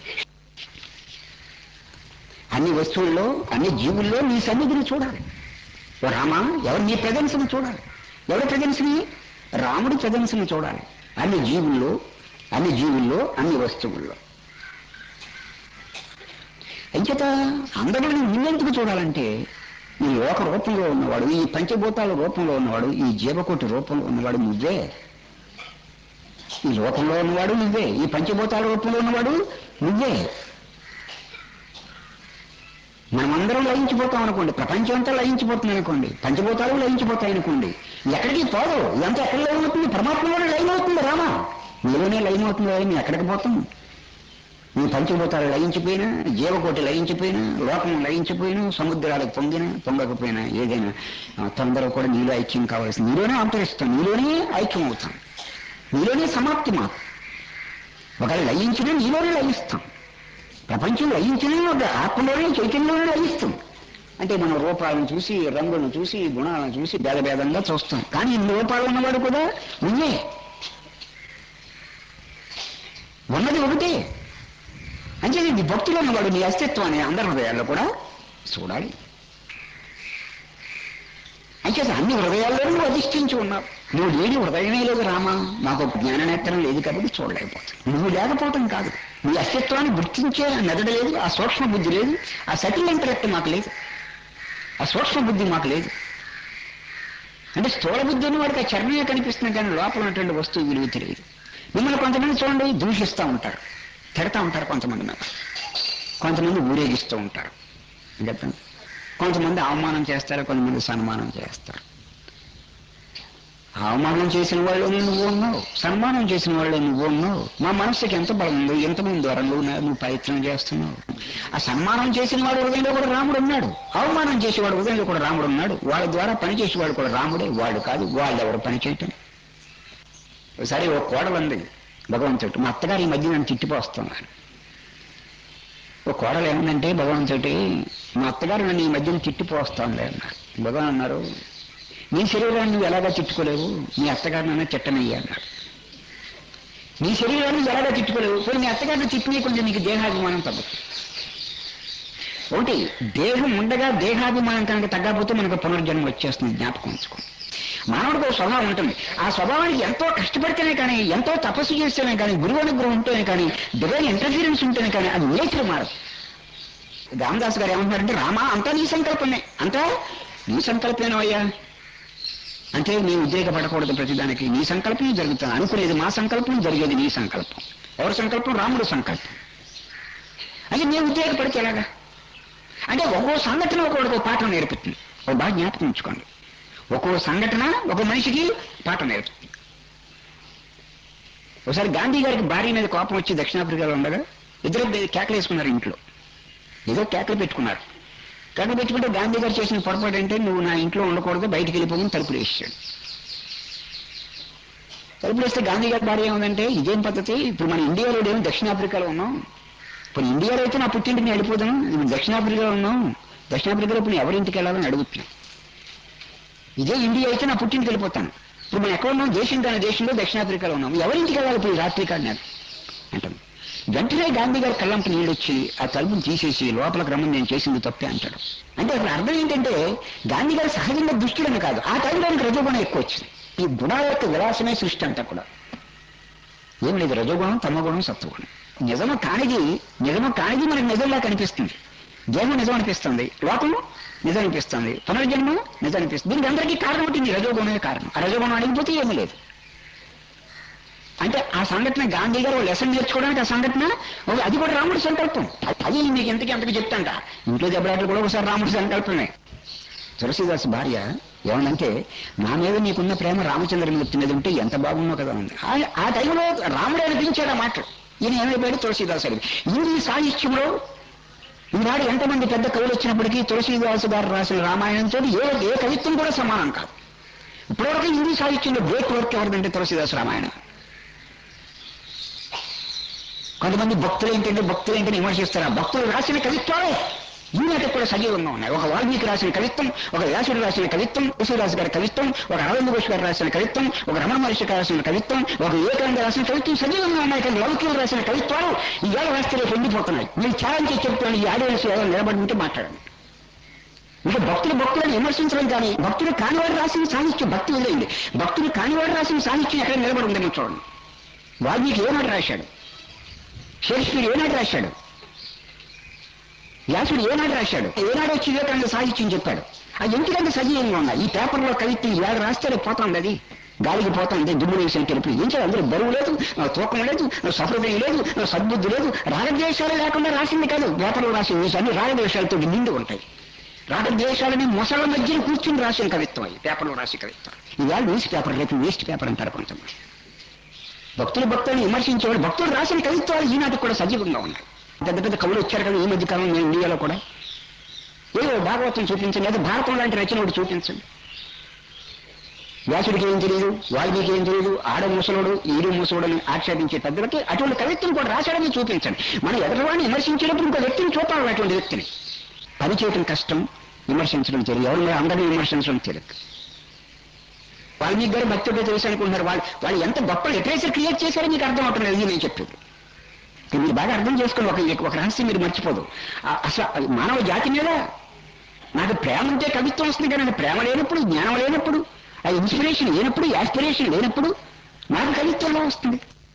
అన్ని వస్తువుల్లో అన్ని జీవుల్లో నీ సన్నిధిని చూడాలి ఓ రామ ఎవరు నీ ప్రజెన్స్ని చూడాలి ఎవరి ప్రజెన్స్ని రాముడి ప్రజెన్స్ని చూడాలి అన్ని జీవుల్లో అన్ని జీవుల్లో అన్ని వస్తువుల్లో అంచేత అందరినీ నిన్నెందుకు చూడాలంటే ఈ లోక రూపంలో ఉన్నవాడు ఈ పంచభూతాల రూపంలో ఉన్నవాడు ఈ జీవకోటి రూపంలో ఉన్నవాడు నువ్వే ఈ లోకంలో ఉన్నవాడు నువ్వే ఈ పంచభూతాల రూపంలో ఉన్నవాడు నువ్వే మనమందరం లయించిపోతాం అనుకోండి ప్రపంచం అంతా లయించిపోతుంది అనుకోండి పంచభూతాలు లయించిపోతాయి అనుకోండి ఎక్కడికి పోదు ఇదంతా ఎక్కడ లైన్ అవుతుంది పరమాత్మలోనే లైన్ అవుతుంది రామా నీలోనే లైన్ అవుతుంది నీ ఎక్కడికి పోతాం నీ పంచభూతాలు లయించిపోయినా జీవకోటి లయించిపోయినా లోకం లయించిపోయినా సముద్రాలు పొంగినా పొంగకపోయినా ఏదైనా ఆ, తొందర కూడా నీలో ఐక్యం కావాల్సింది నీలోనే అంతరిస్తాం నీలోనే ఐక్యం అవుతాం నీలోనే సమాప్తి మా ఒకవేళ లయించినా నీలోనే లయిస్తాం ప్రపంచం లయించినా ఒక ఆత్మలోనే చైతన్యంలోనే లయిస్తాం అంటే మనం రూపాలను చూసి రంగులను చూసి గుణాలను చూసి భేద భేదంగా చూస్తాం కానీ ఇన్ని రూపాలు ఉన్నవాడు కూడా నువ్వే ఉన్నది ఒకటే అంటే నీ భక్తులు ఉన్నవాడు నీ అస్తిత్వాన్ని అందరి హృదయాల్లో కూడా చూడాలి అంటే అన్ని హృదయాల్లోనూ నువ్వు అధిష్ఠించి ఉన్నావు నువ్వు లేని హృదయమే లేదు రామా మాకు జ్ఞాన నేత్రం లేదు కాబట్టి చూడలేకపోతావు నువ్వు లేకపోవటం కాదు నీ అస్తిత్వాన్ని గుర్తించే మెదడు లేదు ఆ సూక్ష్మ బుద్ధి లేదు ఆ సటిల్ ఇంటలెక్ట్ మాకు లేదు ఆ సూక్ష్మ బుద్ధి మాకు లేదు అంటే స్థూల బుద్ధి ఉన్న వాడికి ఆ చర్మమే కనిపిస్తుంది కానీ లోపల ఉన్నటువంటి వస్తువు విలువ తెలియదు మిమ్మల్ని కొంతమంది చూడండి దూషిస్తూ ఉంటారు తిడతా ఉంటారు కొంతమంది నాకు కొంతమంది ఊరేగిస్తూ ఉంటారు చెప్పండి కొంతమంది అవమానం చేస్తారు కొంతమంది సన్మానం చేస్తారు అవమానం చేసిన వాళ్ళు నువ్వు ఉన్నావు సన్మానం చేసిన వాళ్ళు నువ్వు ఉన్నావు మా మనసుకి ఎంత బలం ఉందో ఎంతమంది ద్వారా నువ్వు నువ్వు ప్రయత్నం చేస్తున్నావు ఆ సన్మానం చేసిన వాడు హృదయంలో కూడా రాముడు ఉన్నాడు అవమానం చేసేవాడు హృదయంలో కూడా రాముడు ఉన్నాడు వాళ్ళ ద్వారా పని చేసేవాడు కూడా రాముడే వాడు కాదు వాళ్ళు ఎవరు పని చేయటం ఒకసారి ఒక కోడలు ఉంది భగవంతుడు మా అత్తగారు ఈ మధ్య నన్ను తిట్టిపోస్తున్నాను ఒక కోడలు ఏమందంటే భగవంతుడి మా అత్తగారు నన్ను ఈ మధ్యన తిట్టిపోస్తుంది అన్నారు భగవాన్ అన్నారు నీ శరీరాన్ని నువ్వు ఎలాగా తిట్టుకోలేవు నీ అత్తగారు నన్ను తిట్టనయ్యా అన్నారు నీ శరీరాన్ని నువ్వు ఎలాగా తిట్టుకోలేవు పోనీ నీ అత్తగారిని తిట్టినే కొంచెం నీకు దేహాభిమానం తగ్గుతుంది ఒకటి దేహం ఉండగా దేహాభిమానం కనుక తగ్గకపోతే మనకు పునర్జన్మ వచ్చేస్తుంది జ్ఞాపకం ఉంచుకో మానవుడికి ఒక స్వభావం ఉంటుంది ఆ స్వభావానికి ఎంతో కష్టపడితేనే కానీ ఎంతో తపస్సు చేస్తేనే కానీ గురువు అనుగ్రహం ఉంటేనే కానీ డివైన్ ఇంటర్ఫీరెన్స్ ఉంటేనే కానీ అది నేచర్ మారదు రామదాస్ గారు ఏమంటున్నారంటే రామా అంతా నీ సంకల్పమే అంతా నీ సంకల్పమేనయ్యా అంటే నీ ఉద్రేకపడకూడదు ప్రతిదానికి నీ సంకల్పమే జరుగుతుంది అనుకునేది మా సంకల్పం జరిగేది నీ సంకల్పం ఎవరి సంకల్పం రాముడు సంకల్పం అది నేను ఉద్రేకపడితే ఎలాగా అంటే ఒక్కో సంఘటన ఒక్కొక్కడికి ఒక పాఠం నేర్పుతుంది ఒక బాగా జ్ఞాపకం ఉంచుకోండి ఒక్కో సంఘటన ఒక మనిషికి పాఠం నేర్పుతుంది ఒకసారి గాంధీ గారికి భార్య మీద కోపం వచ్చి దక్షిణాఫ్రికాలో ఉండగా ఇద్దరు కేకలు వేసుకున్నారు ఇంట్లో ఏదో కేకలు పెట్టుకున్నారు కేకలు పెట్టుకుంటే గాంధీ గారు చేసిన పొరపాటు అంటే నువ్వు నా ఇంట్లో ఉండకూడదు బయటికి వెళ్ళిపోమని తలుపులు వేసాడు తలుపులు వేస్తే గాంధీ గారి భార్య ఏముందంటే ఇదేం పద్ధతి ఇప్పుడు మన ఇండియాలో లేము దక్షిణాఫ్రికాలో ఉన్నాం ఇప్పుడు ఇండియాలో అయితే నా పుట్టింటికి నేను వెళ్ళిపోదాం ఇప్పుడు దక్షిణాఫ్రికాలో ఉన్నాం దక్షిణాఫ్రికాలో ఇప్పుడు నేను ఎవరింటికి వెళ్ళాలని అడుగుతున్నాను ఇదే ఇండియా అయితే నా పుట్టింటికి వెళ్ళిపోతాను ఇప్పుడు మనం ఎక్కడ ఉన్నాం దేశం కాని దేశంలో దక్షిణాఫ్రికాలో ఉన్నాం ఎవరింటికి వెళ్ళాలి ఇప్పుడు ఈ రాత్రి కాదు నేను అంటాను వెంటనే గాంధీ గారి కళ్ళంప నీళ్ళు వచ్చి ఆ తలుపుని తీసేసి లోపలికి రమ్మని నేను చేసింది తప్పే అంటాడు అంటే అక్కడ అర్థం ఏంటంటే గాంధీ గారు సహజంగా దుష్టుడని కాదు ఆ టైంలో ఆయనకు రజోగుణం ఎక్కువ వచ్చింది ఈ గుణాల యొక్క విలాసమే సృష్టి అంతా కూడా ఏం లేదు రజోగుణం తమగుణం సత్వగుణం నిజము కానిది నిజము కానిది మనకు నిజంలా కనిపిస్తుంది దేహం నిజం అనిపిస్తుంది లోకం నిజం అనిపిస్తుంది పునర్జన్మ నిజం అనిపిస్తుంది దీనికి అందరికీ కారణం ఉంటుంది రజోగుణమే కారణం ఆ రజోగుణం అడిగిపోతే ఏమీ లేదు అంటే ఆ సంఘటన గాంధీ గారు లెసన్ నేర్చుకోవడానికి ఆ సంఘటన ఓ, అది కూడా రాముడి సంకల్పం అది మీకు ఎంతకి ఎంతకి చెప్తాంట ఇంట్లో దెబ్బలాటలు కూడా ఒకసారి రాముడి సంకల్పమే తులసిదాస్ భార్య ఏమనంటే నా మీద నీకున్న ప్రేమ రామచంద్రమూర్తి మీద ఉంటే ఎంత బాగున్నావు కదా ఉంది ఆ- ఆ టైంలో రాముడే అనిపించాడు ఆ మాట ఈయన ఏమైపోయాడు తులసిదాస్ అని హిందీ సాహిత్యంలో ఈనాడు ఎంతమంది పెద్ద కవులు వచ్చినప్పటికీ తులసీదాసు గారు రాసిన రామాయణంతో ఏ ఏ కవిత్వం కూడా సమానం కాదు ఇప్పటివరకు హిందీ సాహిత్యంలో గ్రేట్ వర్క్ ఎవరిదంటే తులసీదాసు రామాయణం కొంతమంది భక్తులు ఏంటంటే భక్తులు ఏంటని విమర్శిస్తారు ఆ భక్తులు రాసిన కవిత్వాలే ఈనాటికి కూడా సజీవంగా ఉన్నాయి ఒక వాల్మీకి రాసిన కవిత్వం ఒక వ్యాసుడు రాసిన కవిత్వం యేసురాజు గారి కవిత్వం ఒక అరవింద ఘోష్ గారు రాసిన కవిత్వం ఒక రమణ మహర్షి గారు రాసిన కవిత్వం ఒక వివేకానంద రాసిన కవిత్వం సజీవంగా ఉన్నాయి కానీ లౌకికులు రాసిన కవిత్వాలు ఈ ఏళ్ళ రాస్తే రేపు ఎండిపోతున్నాయి మీరు ఛాలెంజ్ చేసి చెప్తున్నాను ఈ ఆడియన్స్ ఏదో నిలబడి ఉంటే మాట్లాడండి ఇక భక్తులు భక్తులను విమర్శించడం కానీ భక్తులు కానివాడు రాసిన సాహిత్యం భక్తి వదిలేయండి భక్తులు కానివాడు రాసిన సాహిత్యం ఎక్కడ నిలబడి ఉందేమో చూడండి వాల్మీకి ఏనాడు రాశాడు షేక్స్పియర్ ఏనాడు రాశాడు వ్యాసుడు ఏనాడు రాశాడు ఏనాడు వచ్చి వివేకానంద సాహిత్యం చెప్పాడు ఆ ఎందుకంటే సజీవంగా ఉన్నాయి ఈ పేపర్లో కవిత్వం ఇవాళ రాస్తే రేపు పోతుంది అది గాలికి పోతుంది దుమ్ము వేసిన తెలుపు ఏం చేయాలి అందరూ బరువు లేదు ఆ తూకం లేదు ఆ సహృదయం లేదు ఆ సద్బుద్ధి లేదు రాగద్వేషాలు లేకుండా రాసింది కాదు పేపర్లో రాసిన విషయాన్ని రాగద్వేషాలతో నిండి ఉంటాయి రాగద్వేషాలని మొసళ్ళ మధ్యన కూర్చుని రాసిన కవిత్వం అది పేపర్లో రాసిన కవిత్వం ఇవాళ న్యూస్ పేపర్ రేపు వేస్ట్ పేపర్ అంటారు కొంతమంది భక్తులు భక్తులను విమర్శించేవాడు భక్తులు రాసిన కవిత్వాలు ఈనాటికి కూడా సజీవంగా ఉన్నాయి పెద్ద పెద్ద కవులు వచ్చారు కదా ఈ మధ్య కాలం నేను ఇండియాలో కూడా ఏదో భాగవతం చూపించండి లేదా భారతం లాంటి రచన ఒకటి చూపించండి వ్యాసుడికి ఏం తెలియదు వాల్మీకి ఏం తెలియదు ఆడ ముసలుడు ఈడు ముసలుడు అని ఆక్షేపించే పెద్దలకి అటువంటి కవిత్వం కూడా రాశాడని చూపించండి మనం ఎదరవాడిని విమర్శించేటప్పుడు ఇంకో వ్యక్తిని చూపాలి అటువంటి వ్యక్తిని పని చేయటం కష్టం విమర్శించడం తెలియదు ఎవరు మీరు అందరినీ విమర్శించడం తెలియదు వాల్మీకి గారు భక్తుడిగా తెలుసు అనుకుంటున్నారు వాళ్ళు వాళ్ళు ఎంత గొప్ప లిటరేచర్ క్రియేట్ చేశారో మీకు అర్థం అవుతున్నది ఇది నేను చెప్పేది ఇది మీరు బాగా అర్థం చేసుకుని ఒక ఒక రహస్యం మీరు మర్చిపోదు ఆ- అసలు అది మానవ జాతి మీద నాకు ప్రేమ ఉంటే కవిత్వం వస్తుంది కానీ నాకు ప్రేమ లేనప్పుడు జ్ఞానం లేనప్పుడు ఆ ఇన్స్పిరేషన్ లేనప్పుడు యాస్పిరేషన్ లేనప్పుడు నాకు కవిత్వంలో వస్తుంది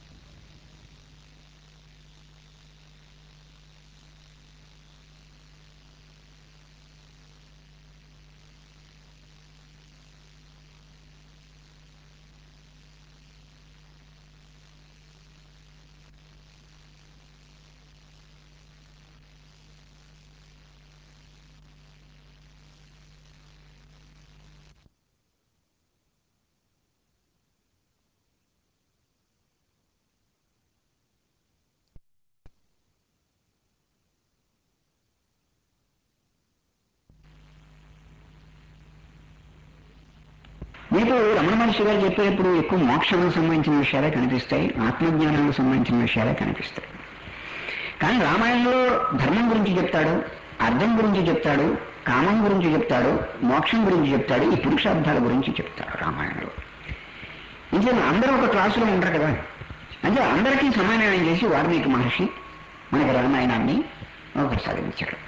మీకు రమణ మహర్షి గారు చెప్పేటప్పుడు ఎక్కువ మోక్షానికి సంబంధించిన విషయాలే కనిపిస్తాయి ఆత్మజ్ఞానానికి సంబంధించిన విషయాలే కనిపిస్తాయి కానీ రామాయణంలో ధర్మం గురించి చెప్తాడు అర్థం గురించి చెప్తాడు కామం గురించి చెప్తాడు మోక్షం గురించి చెప్తాడు ఈ పురుషార్థాల గురించి చెప్తాడు రామాయణంలో ఇంకే అందరూ ఒక క్లాసులో ఉండరు కదా అంటే అందరికీ సమాన్యాయం చేసి వాల్మీకి మహర్షి మనకి రామాయణాన్ని ప్రసాదించాడు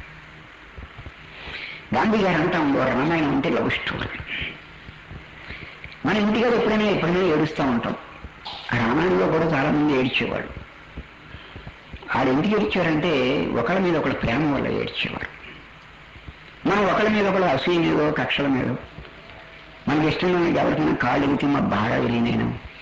గాంధీ గారు అంటా ఉండేవారు రామాయణం అంటే లవ్ స్టోరీ మన ఇంటిగా ఎప్పుడైనా ఎప్పుడైనా ఏడుస్తూ ఉంటాం ఆ రామాయణంలో కూడా చాలా మంది ఏడ్చేవాడు ఆడు ఎందుకు ఏడ్చారంటే ఒకళ్ళ మీద ఒకళ్ళ ప్రేమ వల్ల ఏడ్చేవారు మనం ఒకళ్ళ మీద ఒకళ్ళ అసూయ మీదో కక్షల మీద మనకి ఇష్టం లేని ఎవరికైనా కాళ్ళు ఎగితే మా బాగా విలీనైనా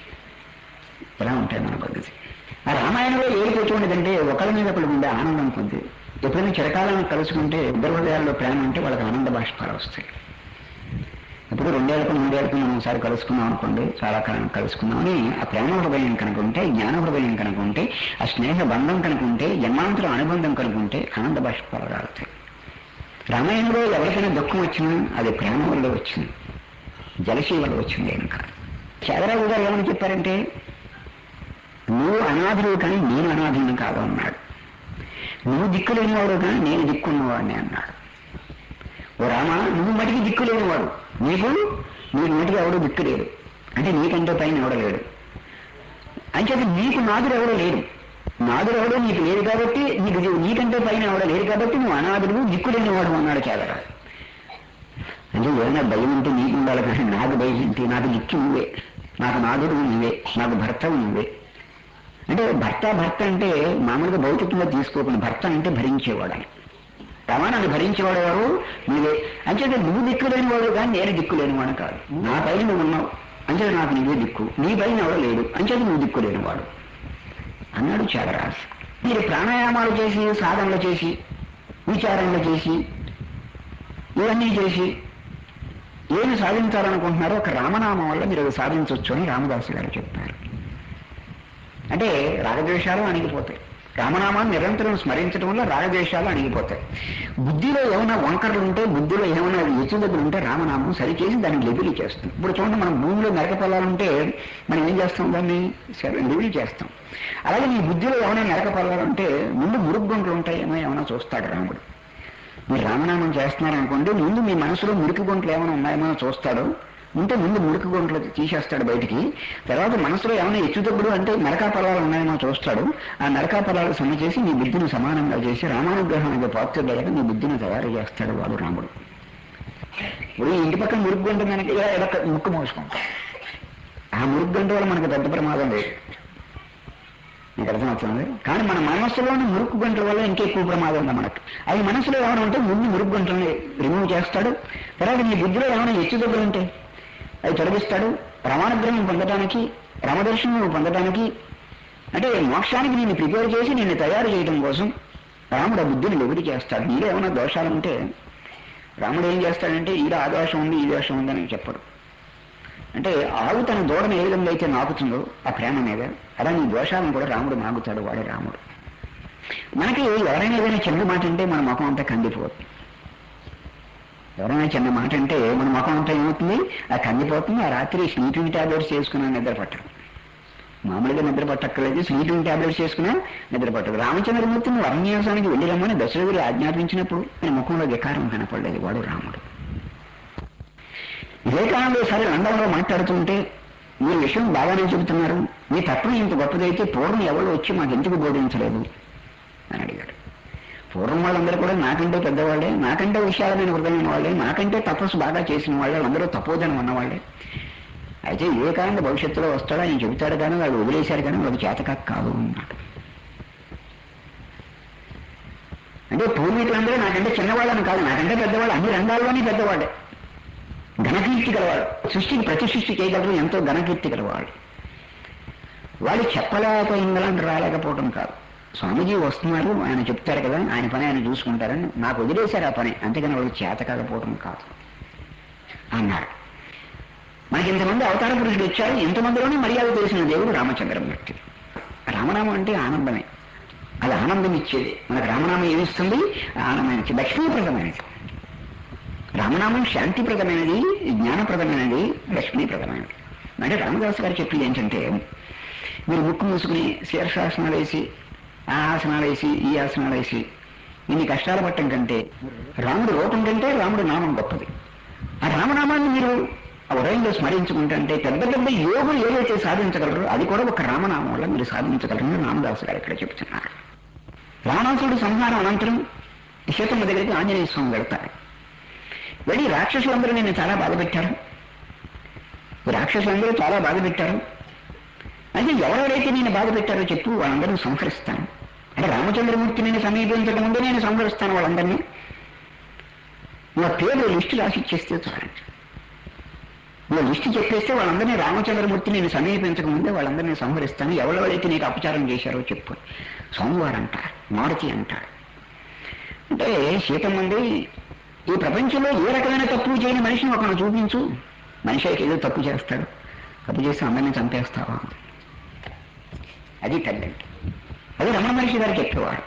ఇలా ఉంటాయి మన పద్ధతి ఆ రామాయణంలో ఏడుపు ఎటువంటిదంటే ఒకళ్ళ మీద ఒకళ్ళు ఉండే ఆనందం కొద్ది ఎప్పుడైనా చిరకాలను కలుసుకుంటే ఇద్దరు హృదయాల్లో ప్రేమ అంటే వాళ్ళకి ఆనంద బాష్పాలు వస్తాయి ఇప్పుడు రెండేళ్లకు మూడేళ్లకు మనం ఒకసారి కలుసుకున్నాం అనుకోండి చాలా కాలం కలుసుకున్నామని ఆ ప్రేమ హృదయం కనుక ఉంటే జ్ఞాన హృదయం కనుక ఉంటే ఆ స్నేహ బంధం కనుక ఉంటే జన్మాంతరం అనుబంధం కనుక ఉంటే ఆనంద బాష్పాలు రాలుతాయి రామాయణంలో ఎవరికైనా దుఃఖం వచ్చినా అది ప్రేమ వల్ల వచ్చింది జలసీ వల్ల వచ్చింది ఏం కాదు చదరాజు గారు ఏమని చెప్పారంటే నువ్వు అనాథుడు కానీ నేను అనాథుని కాదు అన్నాడు నువ్వు దిక్కు లేనివాడు కానీ నేను దిక్కున్నవాడిని అన్నాడు ఓ రామ నువ్వు మటికి దిక్కు లేనివాడు నీకు నీకు మటికి ఎవడు దిక్కు లేడు అంటే నీకంటే పైన ఎవడలేడు అంచేత నీకు నాదుడు ఎవడో లేడు నాదుడు ఎవడో నీకు లేదు కాబట్టి నీకు ఇది- నీకంటే పైన ఎవడో లేడు కాబట్టి నువ్వు అనాథుడు దిక్కు లేనివాడు అన్నాడు కేదరా అంటే ఏమైనా భయం ఉంటే నీకు ఉండాలి కానీ నాకు భయం ఏంటి నాకు దిక్కు నువ్వే నాకు నాదుడు నువ్వే నాకు భర్త నువ్వే అంటే భర్త భర్త అంటే మామూలుగా భౌతికంగా తీసుకోకుండా భర్త అంటే భరించేవాడని ప్రమాణాన్ని భరించేవాడు ఎవరు నువ్వే అంచేత నువ్వు దిక్కు లేనివాడు కానీ నేను దిక్కు లేనివాడు కాదు నా పైన నువ్వు ఉన్నావు అంచేత నాకు నీవే దిక్కు నీ పైన ఎవడో లేడు అంచేత నువ్వు దిక్కు లేనివాడు అన్నాడు త్యాగరాజు మీరు ప్రాణాయామాలు చేసి సాధనలు చేసి విచారణలు చేసి ఇవన్నీ చేసి ఏమి సాధించాలనుకుంటున్నారో ఒక రామనామం వల్ల మీరు అది సాధించవచ్చు అని రామదాసు గారు చెప్పారు అంటే రాగద్వేషాలు అణిగిపోతాయి రామనామాన్ని నిరంతరం స్మరించడం వల్ల రాగద్వేషాలు అణిగిపోతాయి బుద్ధిలో ఏమైనా వంకరలు ఉంటే బుద్ధిలో ఏమైనా ఎత్తుదగ్గులు ఉంటే రామనామం సరిచేసి దాన్ని లెబిలి చేస్తుంది ఇప్పుడు చూడండి మనం భూమిలో నరక పొలాలుంటే మనం ఏం చేస్తాం దాన్ని లెబిలి చేస్తాం అలాగే నీ బుద్ధిలో ఏమైనా నరక పొలాలుంటే ముందు మురుగుంటలు ఉంటాయేమో ఏమైనా చూస్తాడు రాముడు మీరు రామనామం చేస్తున్నారనుకోండి ముందు మీ మనసులో మురికి గుంటలు ఏమైనా ఉన్నాయేమో చూస్తాడు ఉంటే ముందు మురికి గుంటలు తీసేస్తాడు బయటికి తర్వాత మనసులో ఏమైనా ఎచ్చుతప్పుడు అంటే నరకా పొలాలు ఉన్నాయేమో చూస్తాడు ఆ నరకా పొలాలు సమ చేసి నీ బుద్ధిని సమానంగా చేసి రామానుగ్రహానికి పాత్రగా నీ బుద్ధిని తయారు చేస్తాడు వాడు రాముడు ఇప్పుడు ఈ ఇంటి పక్కన మురికి గుంట మనకి ఇలా ఇలా ముక్కు మోసుకుంటాం ఆ మురికి గుంట వల్ల మనకు పెద్ద ప్రమాదం లేదు మీకు అర్థమవుతుంది కానీ మన మనస్సులోని మురుకు గంటల వల్ల ఇంకెక్కువ ప్రమాదం ఉంది మనకు అది మనసులో ఏమైనా ఉంటే ముందు మురుకు గంటలని రిమూవ్ చేస్తాడు తర్వాత నీ బుద్ధిలో ఏమైనా హెచ్చు దగ్గర ఉంటే అవి తొలగిస్తాడు రమానుగ్రహం పొందడానికి రామదర్శనం పొందడానికి అంటే మోక్షానికి నేను ప్రిపేర్ చేసి నిన్ను తయారు చేయడం కోసం రాముడు ఆ బుద్ధిని వెగుడి చేస్తాడు నీలో ఏమైనా దోషాలు ఉంటే రాముడు ఏం చేస్తాడంటే ఈడ ఆ దోషం ఉంది ఈ దోషం ఉంది అని చెప్పడు అంటే ఆవు తన దూడను ఏ విధంగా అయితే నాకుతుందో ఆ ప్రేమ మీద అలా నీ దోషాలను కూడా రాముడు నాగుతాడు వాడే రాముడు మనకి ఎవరైనా ఏదైనా చిన్న మాట అంటే మన ముఖం అంతా కందిపోతుంది ఎవరైనా చిన్న మాట అంటే మన ముఖం అంతా ఏమవుతుంది ఆ కందిపోతుంది ఆ రాత్రి స్లీపింగ్ టాబ్లెట్స్ చేసుకున్నా నిద్ర పట్టడం మామూలుగా నిద్ర పట్టక్కర్లేదు స్లీపింగ్ టాబ్లెట్స్ చేసుకున్నా నిద్ర పట్టదు రామచంద్రమూర్తిని వరణ్యాసానికి వెళ్ళి రమ్మని దశరథుడు ఆజ్ఞాపించినప్పుడు ఆయన ముఖంలో వికారం కనపడలేదు వాడు రాముడు వివేకానంద సరే లండన్లో మాట్లాడుతుంటే మీరు విషయం బాగానే చెబుతున్నారు మీ తత్వం ఇంత గొప్పదైతే పూర్వం ఎవరు వచ్చి మాకు ఎందుకు బోధించలేదు అని అడిగాడు పూర్వం వాళ్ళందరూ కూడా నాకంటే పెద్దవాళ్ళే నాకంటే విశాలమైన హృదయం వాళ్ళే నాకంటే తపస్సు బాగా చేసిన వాళ్ళే అందరూ తపోదనం ఉన్నవాళ్ళే అయితే వివేకానంద భవిష్యత్తులో వస్తాడు ఆయన చెబుతాడు కానీ వాళ్ళు వదిలేశారు కానీ వాళ్ళకి చేతకాక కాదు అన్నాడు అంటే పూర్వీకులందరూ నాకంటే చిన్నవాళ్ళని కాదు నాకంటే పెద్దవాళ్ళు అన్ని రంగాల్లోనే పెద్దవాళ్ళే ఘనకీర్తి గలవాడు సృష్టికి ప్రతి సృష్టి చేయగలరు ఎంతో ఘనకీర్తి గలవాడు వాళ్ళు చెప్పలేకపోయిందని రాలేకపోవడం కాదు స్వామీజీ వస్తున్నారు ఆయన చెప్తారు కదా ఆయన పని ఆయన చూసుకుంటారని నాకు వదిలేశారు ఆ పని అంతేగాని వాళ్ళు చేత కాకపోవడం కాదు అన్నారు మనకి ఇంతమంది అవతార పురుషులు వచ్చారు ఇంతమందిలోనే మర్యాద తెలిసిన దేవుడు రామచంద్రమూర్తి రామనామం అంటే ఆనందమే అది ఆనందం ఇచ్చేది మనకు రామనామం ఏమిస్తుంది ఆనందం ఇచ్చేది లక్ష్మీప్రదమైనది రామనామం శాంతిప్రదమైనది జ్ఞానప్రదమైనది లక్ష్మీప్రదమైనది అంటే రామదాస్ గారు చెప్పింది ఏంటంటే మీరు ముక్కు మూసుకుని శీర్షాసనాలు వేసి ఆ ఆసనాలు వేసి ఈ ఆసనాలు వేసి ఇన్ని కష్టాలు పట్టడం కంటే రాముడు రూపం కంటే రాముడు నామం గొప్పది ఆ రామనామాన్ని మీరు ఆ ఉదయంలో స్మరించుకుంటుంటే పెద్ద పెద్ద యోగులు ఏదైతే సాధించగలరో అది కూడా ఒక రామనామం వల్ల మీరు సాధించగలరని రామదాస్ గారు ఇక్కడ చెప్తున్నారు రావణాసుడు సంహారం అనంతరం సీతమ్మ దగ్గరికి ఆంజనేయ స్వామి వెళ్తారు వెళ్ళి రాక్షసులందరూ నేను చాలా బాధ పెట్టారు రాక్షసులందరూ చాలా బాధ పెట్టారు అంటే ఎవరెవరైతే నేను బాధ పెట్టారో చెప్పు వాళ్ళందరూ సంహరిస్తాను అంటే రామచంద్రమూర్తి నేను సమీపించక ముందే నేను సంహరిస్తాను వాళ్ళందరినీ నా పేరు లిస్టు రాసి ఇచ్చేస్తే చూడండి నువ్వు లిస్టు చెప్పేస్తే వాళ్ళందరినీ రామచంద్రమూర్తి నేను సమీపించక ముందే వాళ్ళందరినీ సంహరిస్తాను ఎవరెవరైతే నీకు అపచారం చేశారో చెప్పు సోమవారం అంటారు మారుతి అంటారు అంటే సీతమ్మంది ఈ ప్రపంచంలో ఏ రకమైన తప్పు చేయని మనిషిని ఒకను చూపించు మనిషి అయితే ఏదో తప్పు చేస్తాడు తప్పు చేసి అందరినీ చంపేస్తావా అది తల్లి అంటే అది రమణ మనిషి గారు చెప్పేవాడు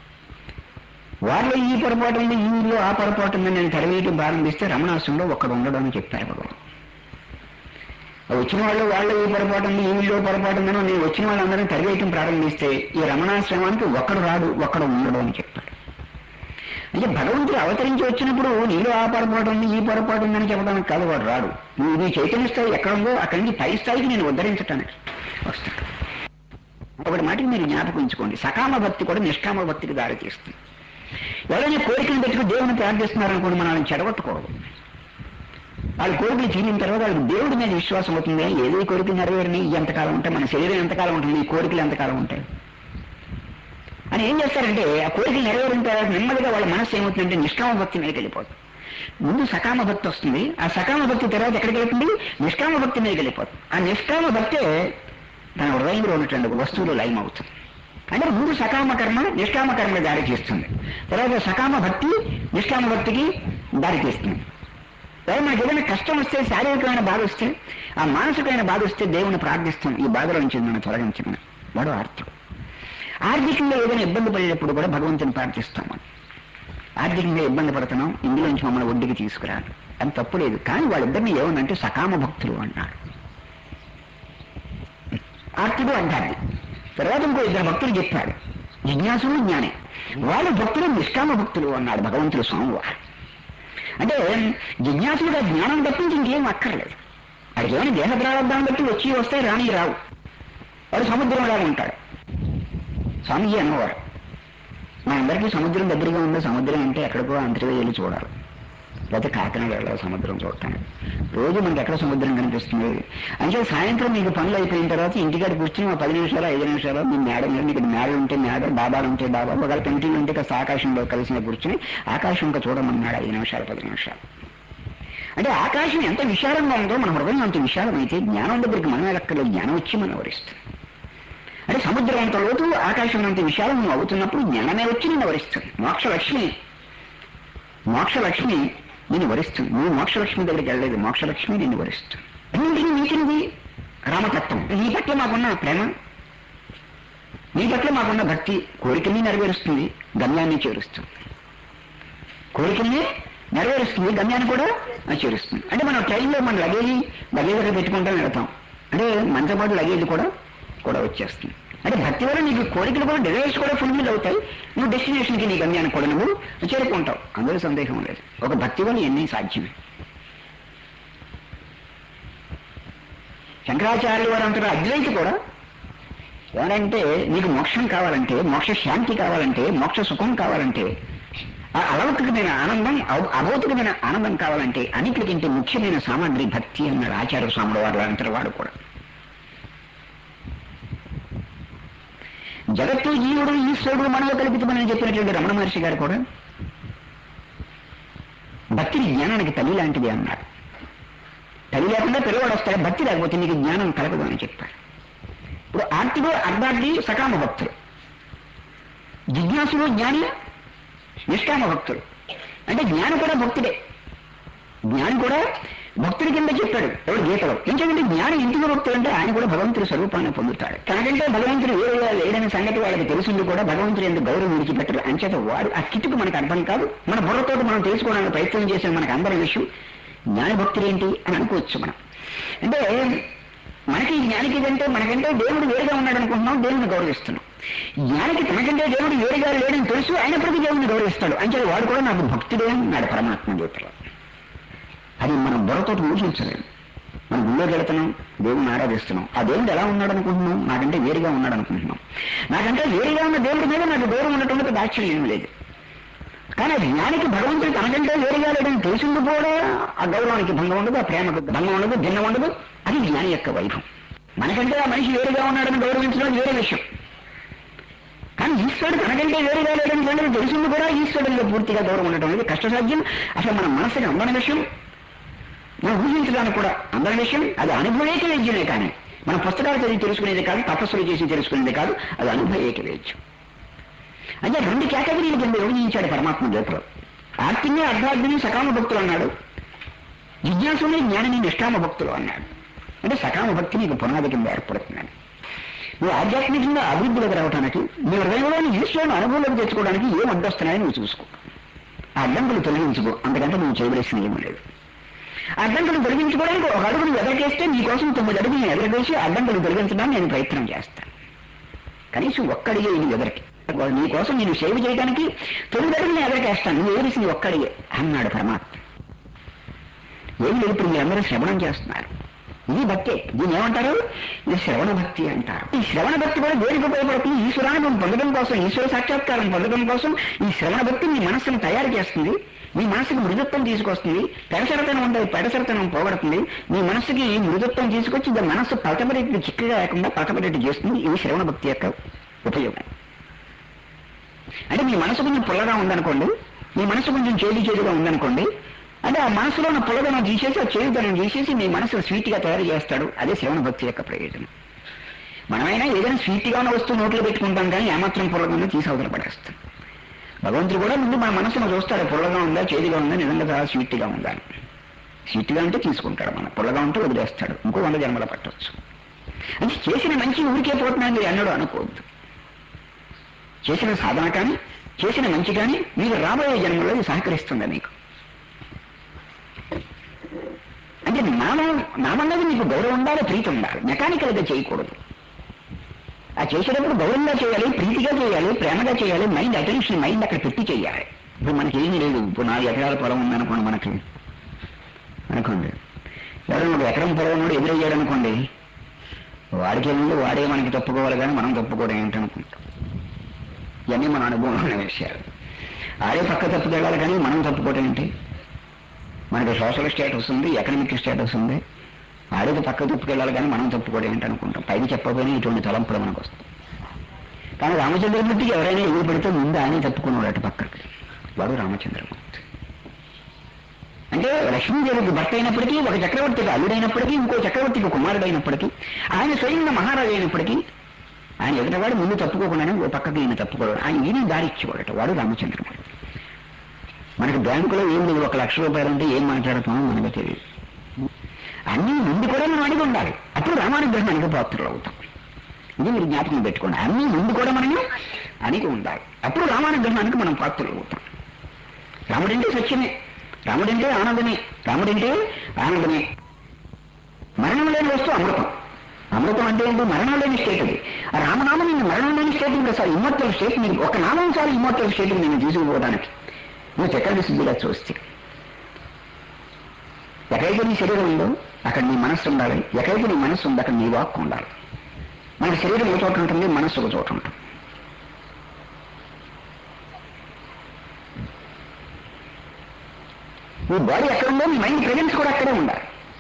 వాళ్ళు ఈ పొరపాటు ఉంది ఈ ఊళ్ళో ఆ పొరపాటు ఉందని నేను తెరవేయటం ప్రారంభిస్తే రమణాశ్రంలో ఒక్కడు ఉండడం అని చెప్పారు భగవాన్ వచ్చిన వాళ్ళు వాళ్ళు ఈ పొరపాటు ఉంది ఈ ఊళ్ళో పొరపాటు ఉందని నేను వచ్చిన వాళ్ళందరినీ తరివేయటం ప్రారంభిస్తే ఈ రమణాశ్రమానికి ఒక్కడు రాడు ఒక్కడు ఉండడు అని చెప్పాడు అంటే భగవంతుడు అవతరించి వచ్చినప్పుడు నీలో ఆ పొరపాటు ఉంది ఈ పొరపాటు ఉందని చెప్పడానికి కాదు వాడు రాడు నువ్వు నీ చైతన్య స్థాయి ఎక్కడ ఉందో అక్కడి నుంచి పై స్థాయికి నేను ఉద్ధరించటానికి వస్తాను ఒకటి మాటకి మీరు జ్ఞాపకం ఉంచుకోండి సకామ భక్తి కూడా నిష్కామ భక్తికి దారి తీస్తుంది ఎవరైనా కోరికలు పెట్టుకుని దేవుని ప్రార్థిస్తున్నారనుకోండి మనం వాళ్ళని చెడగొట్టకూడదు వాళ్ళ కోరికలు తీరిన తర్వాత వాళ్ళకి దేవుడి మీద విశ్వాసం అవుతుంది ఏదో ఈ కోరికలు నెరవేరిని ఎంతకాలం ఉంటాయి మన శరీరం ఎంతకాలం ఉంటుంది ఈ కోరికలు ఎంతకాలం ఉంటాయి అని ఏం చేస్తారంటే ఆ కోరికలు నెరవేరిన తర్వాత నెమ్మదిగా వాళ్ళ మనస్సు ఏమవుతుందంటే నిష్కామ భక్తి మీదకి వెళ్ళిపోతుంది ముందు సకామ భక్తి వస్తుంది ఆ సకామ భక్తి తర్వాత ఎక్కడికి వెళ్తుంది నిష్కామ భక్తి మీదకి వెళ్ళిపోతుంది ఆ నిష్కామ భక్తే తన హృదయంలో ఉన్నటువంటి వస్తువులు లయం అవుతుంది అంటే ముందు సకామ కర్మ నిష్కామ కర్మ దారి తీస్తుంది తర్వాత సకామ భక్తి నిష్కామ భక్తికి దారి తీస్తుంది లేదా మనకి ఏదైనా కష్టం వస్తే శారీరకమైన బాధ వస్తే ఆ మానసికమైన బాధ వస్తే దేవుని ప్రార్థిస్తాం ఈ బాధల నుంచి మనం తొలగించమని వాడు ఆర్థం ఆర్థికంగా ఏదైనా ఇబ్బంది పడేటప్పుడు కూడా భగవంతుని ప్రార్థిస్తాం మనం ఆర్థికంగా ఇబ్బంది పడుతున్నాం ఇందులోంచి మమ్మల్ని ఒడ్డుకి తీసుకురాలి అని తప్పు లేదు కానీ వాళ్ళిద్దరిని ఏమనంటే సకామ భక్తులు అన్నాడు ఆర్తుడు అంటాడు తర్వాత ఇంకో ఇద్దరు భక్తులు చెప్పాడు జిజ్ఞాసుడు జ్ఞాని వాళ్ళు భక్తులు నిష్కామ భక్తులు అన్నాడు భగవంతుడు స్వామివారు అంటే జిజ్ఞాసులుగా జ్ఞానం తప్పించి ఇంకేం అక్కర్లేదు అది ఏమైనా దేహ ప్రారంభాన్ని బట్టి వచ్చి వస్తే రాని రావు వాడు సముద్రంలాగా ఉంటాడు స్వామీజీ అన్నవారు మా అందరికీ సముద్రం దగ్గరగా ఉంది సముద్రం అంటే ఎక్కడికో అంతటిగా వెళ్ళి చూడాలి లేకపోతే కాకినాడ వెళ్ళాలి సముద్రం చూడటానికి రోజు మనకి ఎక్కడ సముద్రం కనిపిస్తుంది అంటే సాయంత్రం మీకు పనులు అయిపోయిన తర్వాత ఇంటికాడ కూర్చుని ఒక పది నిమిషాలు ఐదు నిమిషాలు మీ మేడ మీద మీకు మేడ ఉంటే మేడ డాబాలు ఉంటే డాబా ఒకవేళ పెంటీలు ఉంటే కాస్త ఆకాశంలో కలిసిన కూర్చుని ఆకాశం ఇంకా చూడమన్నాడు ఐదు నిమిషాలు పది నిమిషాలు అంటే ఆకాశం ఎంత విశాలంగా ఉందో మన హృదయం అంత విశాలమైతే జ్ఞానం దగ్గరికి మనం ఎక్కడో జ్ఞానం వచ్చి మనం వరిస్తుంది అంటే సముద్రం అంత లోతు ఆకాశం అంత విశాలం నువ్వు అవుతున్నప్పుడు జ్ఞానమే వచ్చి నిన్ను వరిస్తుంది మోక్షలక్ష్మి మోక్షలక్ష్మి నిన్ను వరిస్తుంది నువ్వు మోక్షలక్ష్మి దగ్గరికి వెళ్ళలేదు మోక్షలక్ష్మి నిన్ను వరిస్తుంది అన్నింటినీ మించినది రామతత్వం నీ పట్ల మాకున్న ప్రేమ నీ పట్ల మాకున్న భక్తి కోరికల్ని నెరవేరుస్తుంది గమ్యాన్ని చేరుస్తుంది కోరికల్ని నెరవేరుస్తుంది గమ్యాన్ని కూడా చేరుస్తుంది అంటే మనం ట్రైన్లో మన లగేజ్ లగేజ్ అక్కడ పెట్టుకుంటాం వెళ్తాం అంటే మనతో పాటు లగేజ్ కూడా కూడా వచ్చేస్తుంది అంటే భక్తి వల్ల నీకు కోరికలు కూడా డిజైర్స్ కూడా ఫుల్ఫిల్ అవుతాయి నువ్వు డెస్టినేషన్కి నీ గమ్యాన్ని కూడా నువ్వు చేరుకుంటావు అందులో సందేహం లేదు ఒక భక్తి వల్ల ఎన్ని సాధ్యమే శంకరాచార్యుల వారు అంతటా అద్వైతి కూడా ఎవరంటే నీకు మోక్షం కావాలంటే మోక్ష శాంతి కావాలంటే మోక్ష సుఖం కావాలంటే ఆ అలౌకికమైన ఆనందం అవ- అభౌతికమైన ఆనందం కావాలంటే అన్నిటికంటే ముఖ్యమైన సామాగ్రి భక్తి అన్నాడు ఆచార్య స్వాముల వారు అంతటి వాడు కూడా జగత్తు జీవుడు ఈశ్వరుడు మనలో కల్పితమని చెప్పినటువంటి రమణ మహర్షి గారు కూడా భక్తి జ్ఞానానికి తల్లి లాంటిది అన్నారు తల్లి లేకుండా పిల్లవాడు వస్తాడు భక్తి లేకపోతే నీకు జ్ఞానం కలగదు అని చెప్పారు ఇప్పుడు ఆర్తిడు అర్ధార్థి సకామ భక్తులు జిజ్ఞాసుడు జ్ఞాని నిష్కామ భక్తులు అంటే జ్ఞాని కూడా భక్తుడే జ్ఞాని కూడా భక్తుడి కింద చెప్పాడు ఎవడు గీతలో ఎందుకంటే జ్ఞాని ఎందుకు భక్తుడు అంటే ఆయన కూడా భగవంతుడి స్వరూపాన్ని పొందుతాడు తనకంటే భగవంతుడు వేరేగా లేడని సంగతి వాళ్ళకి తెలిసింది కూడా భగవంతుడు ఎందుకు గౌరవం విడిచిపెట్టరు అంచేత వాడు ఆ కిటుకు మనకు అర్థం కాదు మన బుర్రతోటి మనం తెలుసుకోవడానికి ప్రయత్నం చేసిన మనకు అందరి విషయం జ్ఞాని భక్తుడు ఏంటి అని అనుకోవచ్చు మనం అంటే మనకి జ్ఞానికి కంటే మనకంటే దేవుడు వేరుగా ఉన్నాడు అనుకుంటున్నాం దేవుడిని గౌరవిస్తున్నాం జ్ఞానికి తనకంటే దేవుడు వేరుగా లేడని తెలుసు అయినప్పటికీ దేవుడిని గౌరవిస్తాడు అంటే వాడు కూడా నాకు భక్తుడే అన్నాడు పరమాత్మ గీతలో అది మనం బుర్రతోటి ఊహించలేము మనం గుళ్ళోకి వెళుతున్నాం దేవుడిని ఆరాధిస్తున్నాం ఆ దేవుడు ఎలా ఉన్నాడు అనుకుంటున్నాం నాకంటే వేరుగా ఉన్నాడు అనుకుంటున్నాం నాకంటే వేరుగా ఉన్న దేవుడి మీద నాకు గౌరవం ఉండటం పెద్ద ఆశ్చర్యం ఏం లేదు కానీ ఆ జ్ఞానికి భగవంతుడు తనకంటే వేరుగా లేదని తెలిసింది కూడా ఆ గౌరవానికి భంగం ఉండదు ఆ ప్రేమకు భంగం ఉండదు భిన్నం ఉండదు అది జ్ఞాని యొక్క వైభవం మనకంటే ఆ మనిషి వేరుగా ఉన్నాడని గౌరవించడం అది వేరే విషయం కానీ ఈశ్వరుడు తనకంటే వేరుగా లేడని సంగతి తెలిసింది కూడా ఈశ్వరుడిలో పూర్తిగా గౌరవం ఉండటం అనేది కష్టసాధ్యం అసలు మన మనసుకి అందని విషయం మనం ఊహించడానికి కూడా అందరి విషయం అది అనుభవేక వేద్యమే కానీ మన పుస్తకాలు చదివి తెలుసుకునేది కాదు తపస్సులు చేసి తెలుసుకునేది కాదు అది అనుభవేక వేద్యం అంటే రెండు కేటగిరీల కింద విభజించాడు పరమాత్మ గీతలో ఆర్తిని అర్ధార్థిని సకామ భక్తులు అన్నాడు జిజ్ఞాసుని జ్ఞానిని నిష్కామ భక్తులు అన్నాడు అంటే సకామ భక్తి నీకు పునాది కింద ఏర్పడుతుందని నువ్వు ఆధ్యాత్మికంగా అభివృద్ధిలోకి రావడానికి నీ హృదయంలోని ఈశ్వరుని అనుభవంలోకి తెచ్చుకోవడానికి ఏం అడ్డొస్తున్నాయని నువ్వు చూసుకో ఆ అడ్డంకులు తొలగించుకో అంతకంటే నువ్వు చేయవలసిన ఏమీ లేదు ఆ అడ్డంకులు తొలగించుకోవడానికి ఒక అడుగును ఎదరికేస్తే నీకోసం తొమ్మిది అడుగులు ఎదరకేసి ఆ అడ్డంకులు తొలగించడానికి నేను ప్రయత్నం చేస్తాను కనీసం ఒక్కడిగే ఇది ఎదరికి నీ కోసం నేను సేవ చేయడానికి తొమ్మిది అడుగులు ఎదరికేస్తాను నువ్వు ఏరిసింది ఒక్కడిగే అన్నాడు పరమాత్మ ఏమి లేదు ఇప్పుడు మీరందరూ శ్రవణం చేస్తున్నారు ఇది భక్తే దీన్ని ఏమంటారు ఇది శ్రవణ భక్తి అంటారు ఈ శ్రవణ భక్తి కూడా దేనికి ఉపయోగపడుతుంది ఈశ్వరానుభవం పొందడం కోసం ఈశ్వర సాక్షాత్కారం పొందడం కోసం ఈ శ్రవణ భక్తి మీ మనస్సును తయారు చేస్తుంది మీ మనసుకు మృదుత్వం తీసుకొస్తుంది పెడసరతనం ఉంటుంది పెడసరతనం పోగొడుతుంది మీ మనసుకి మృదుత్వం తీసుకొచ్చి దాని మనస్సు పలకబడేట్టు చిక్కగా లేకుండా పలకబడేట్టు చేస్తుంది ఇది శ్రవణ భక్తి యొక్క ఉపయోగం అంటే మీ మనసు కొంచెం పుల్లగా ఉందనుకోండి మీ మనసు కొంచెం చేదు చేదుగా ఉందనుకోండి అంటే ఆ మనసులో ఉన్న పుల్లదనం తీసేసి ఆ చేదుదనం తీసేసి మీ మనసు స్వీట్గా తయారు చేస్తాడు అదే శ్రవణ భక్తి యొక్క ప్రయోజనం మనమైనా ఏదైనా స్వీట్గా ఉన్న వస్తువు నోట్లో పెట్టుకుంటాం కానీ ఏమాత్రం పుల్లగా ఉందో తీసి అవతల పడేస్తాం భగవంతుడు కూడా ముందు మన మనసును చూస్తాడు పుల్లగా ఉందా చేదుగా ఉందా నిజంగా చాలా స్వీట్గా ఉందా అని. స్వీట్గా ఉంటే తీసుకుంటాడు మన పుల్లగా ఉంటే వదిలేస్తాడు ఇంకో వంద జన్మల పట్టవచ్చు అంటే చేసిన మంచి ఊరికే పోతున్నాను మీరు అన్నాడు అనుకోవద్దు చేసిన సాధన కానీ చేసిన మంచి కానీ మీకు రాబోయే జన్మలో ఇది సహకరిస్తుందా మీకు అంటే నామం నామన్నది మీకు గౌరవం ఉండాలి ప్రీతి ఉండాలి మెకానికల్గా చేయకూడదు ఆ చేసేటప్పుడు గౌరవంగా చేయాలి ప్రీతిగా చేయాలి ప్రేమగా చేయాలి మైండ్ అటెన్షన్ మైండ్ అక్కడ పెట్టి చేయాలి ఇప్పుడు మనకి ఏమీ లేదు ఇప్పుడు నాలుగు ఎకరాల పొలం ఉందనుకోండి మనకి అనుకోండి ఎవరైనా ఒక ఎకరం పొలం ఉన్నాడు ఎదురయ్యాడు అనుకోండి వాడికి ఏముంది వాడే మనకి తప్పుకోవాలి కానీ మనం తప్పుకోవడం ఏంటనుకుంటాం ఇవన్నీ మన అనుభవం ఉన్న విషయాలు ఆడే పక్క తప్పుకెళ్ళాలి కానీ మనం తప్పుకోవడం ఏంటి మనకి సోషల్ స్టేటస్ ఉంది ఎకనామిక్ స్టేటస్ ఉంది ఆడేది పక్క తప్పుకెళ్ళాలి కానీ మనం తప్పుకోవడం ఏంటి అనుకుంటాం పైకి చెప్పకపోయినా ఇటువంటి తలంపులు మనకు వస్తాయి కానీ రామచంద్రమూర్తికి ఎవరైనా ఎదురు పెడితే ముందు ఆయన తప్పుకున్నాడు అటు పక్కకి వాడు రామచంద్రమూర్తి అంటే లక్ష్మీదేవికి భర్త అయినప్పటికీ ఒక చక్రవర్తికి అల్లుడైనప్పటికీ ఇంకో చక్రవర్తికి కుమారుడైనప్పటికీ ఆయన స్వయంగా మహారాజు అయినప్పటికీ ఆయన ఎదుటవాడు ముందు తప్పుకోకుండానే ఓ పక్కకి ఈయన తప్పుకోవడం ఆయన ఈయన దారి ఇచ్చేవాడట వాడు రామచంద్రమూర్తి మనకి బ్యాంకులో ఏం లేదు ఒక లక్ష రూపాయలు ఉంటే ఏం మాట్లాడుతామో మనకు తెలియదు అన్నీ ముందు కూడా మనం అడిగి ఉండాలి అప్పుడు రామానుగ్రహానికి పాత్రలు అవుతాం ఇది మీరు జ్ఞాపకం పెట్టుకోండి అన్నీ ముందు కూడా మనము అడిగి ఉండాలి అప్పుడు రామానుగ్రహానికి మనం పాత్రలు అవుతాం రాముడంటే సత్యమే రాముడంటే ఆనందమే రాముడంటే ఆనందమే మరణం లేని వస్తువు అమృతం అమృతం అంటే ఏంటి మరణం లేని స్టేట్ అది ఆ రామనామం నేను మరణం లేని స్టేట్ ఇంకా సార్ ఇమ్మోర్టల్ స్టేట్ నీకు ఒక నామం చాలు ఇమ్మోర్టల్ స్టేట్ నేను తీసుకుపోవడానికి నువ్వు చక్ర సిద్ధిగా చూస్తే ఎక్కడైతే నీ శరీరం ఉందో అక్కడ నీ మనస్సు ఉండాలి ఎక్కడైతే నీ మనస్సు ఉందో అక్కడ నీ వాక్కు ఉండాలి మన శరీరం ఒక చోట ఉంటుంది మనస్సు ఒక చోట ఉంటుంది ఈ బాడీ ఎక్కడ ఉందో మీ మైండ్ ప్రెజెన్స్ కూడా అక్కడే ఉండాలి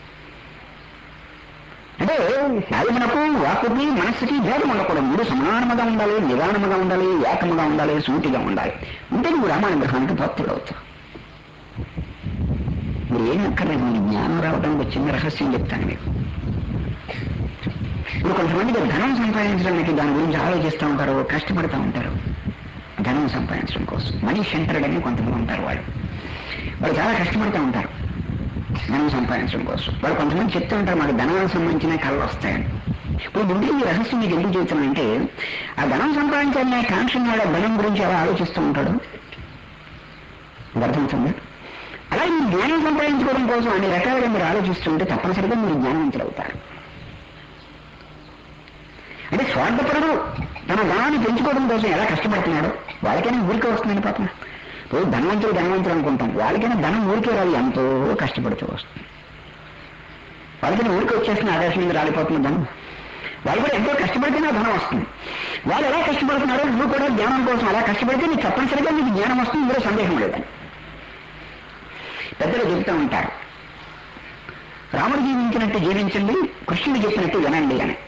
అంటే శారీరమునకు వాక్కుకి మనస్సుకి భేదం ఉండకూడదు మూడు సమానముగా ఉండాలి నిదానముగా ఉండాలి ఏకముగా ఉండాలి సూటిగా ఉండాలి ఉంటే నువ్వు రామానుగ్రహానికి భక్తుడు అవుతావు మీరు ఏం అక్కర్లేదు మీ జ్ఞానం రావడానికి ఒక చిన్న రహస్యం చెప్తాను మీకు ఇప్పుడు కొంతమందికి ధనం సంపాదించడానికి దాని గురించి ఆలోచిస్తూ ఉంటారు కష్టపడుతూ ఉంటారు ధనం సంపాదించడం కోసం మనీ సెంటర్డ్ అని కొంతమంది ఉంటారు వాళ్ళు వాళ్ళు చాలా కష్టపడుతూ ఉంటారు ధనం సంపాదించడం కోసం వాళ్ళు కొంతమంది చెప్తూ ఉంటారు మాకు ధనానికి సంబంధించిన కళలు వస్తాయని ఇప్పుడు ముందు ఈ రహస్యం మీకు ఎందుకు చెబుతానంటే ఆ ధనం సంపాదించాలనే కాంక్ష వాడు ఆ ధనం గురించి ఎలా ఆలోచిస్తూ ఉంటాడు ఇది అర్థమవుతుంది అలాగే మీరు జ్ఞానం సంపాదించుకోవడం కోసం అన్ని రకాలుగా మీరు ఆలోచిస్తుంటే తప్పనిసరిగా మీరు జ్ఞానవంతులు అవుతారు అంటే స్వార్థపరుడు తన ధనాన్ని పెంచుకోవడం కోసం ఎలా కష్టపడుతున్నాడు వాళ్ళకైనా ఊరికే వస్తుందని పాపం ఇప్పుడు ధనవంతులు ధనవంతులు అనుకుంటాం వాళ్ళకైనా ధనం ఊరికే రాదు ఎంతో కష్టపడుతూ వస్తుంది వాళ్ళకైనా ఊరికే వచ్చేస్తున్న ఆకాశం మీద రాలిపోతున్న ధనం వాళ్ళు కూడా ఎంతో కష్టపడితేనే ఆ ధనం వస్తుంది వాళ్ళు ఎలా కష్టపడుతున్నారో నువ్వు కూడా జ్ఞానం కోసం అలా కష్టపడితే నీకు తప్పనిసరిగా నీకు జ్ఞానం వస్తుంది ఇందులో సందేహం లేదని పెద్దలు చెబుతూ ఉంటారు రాముడు జీవించినట్టు జీవించండి కృష్ణుడు చెప్పినట్టు వినండి అని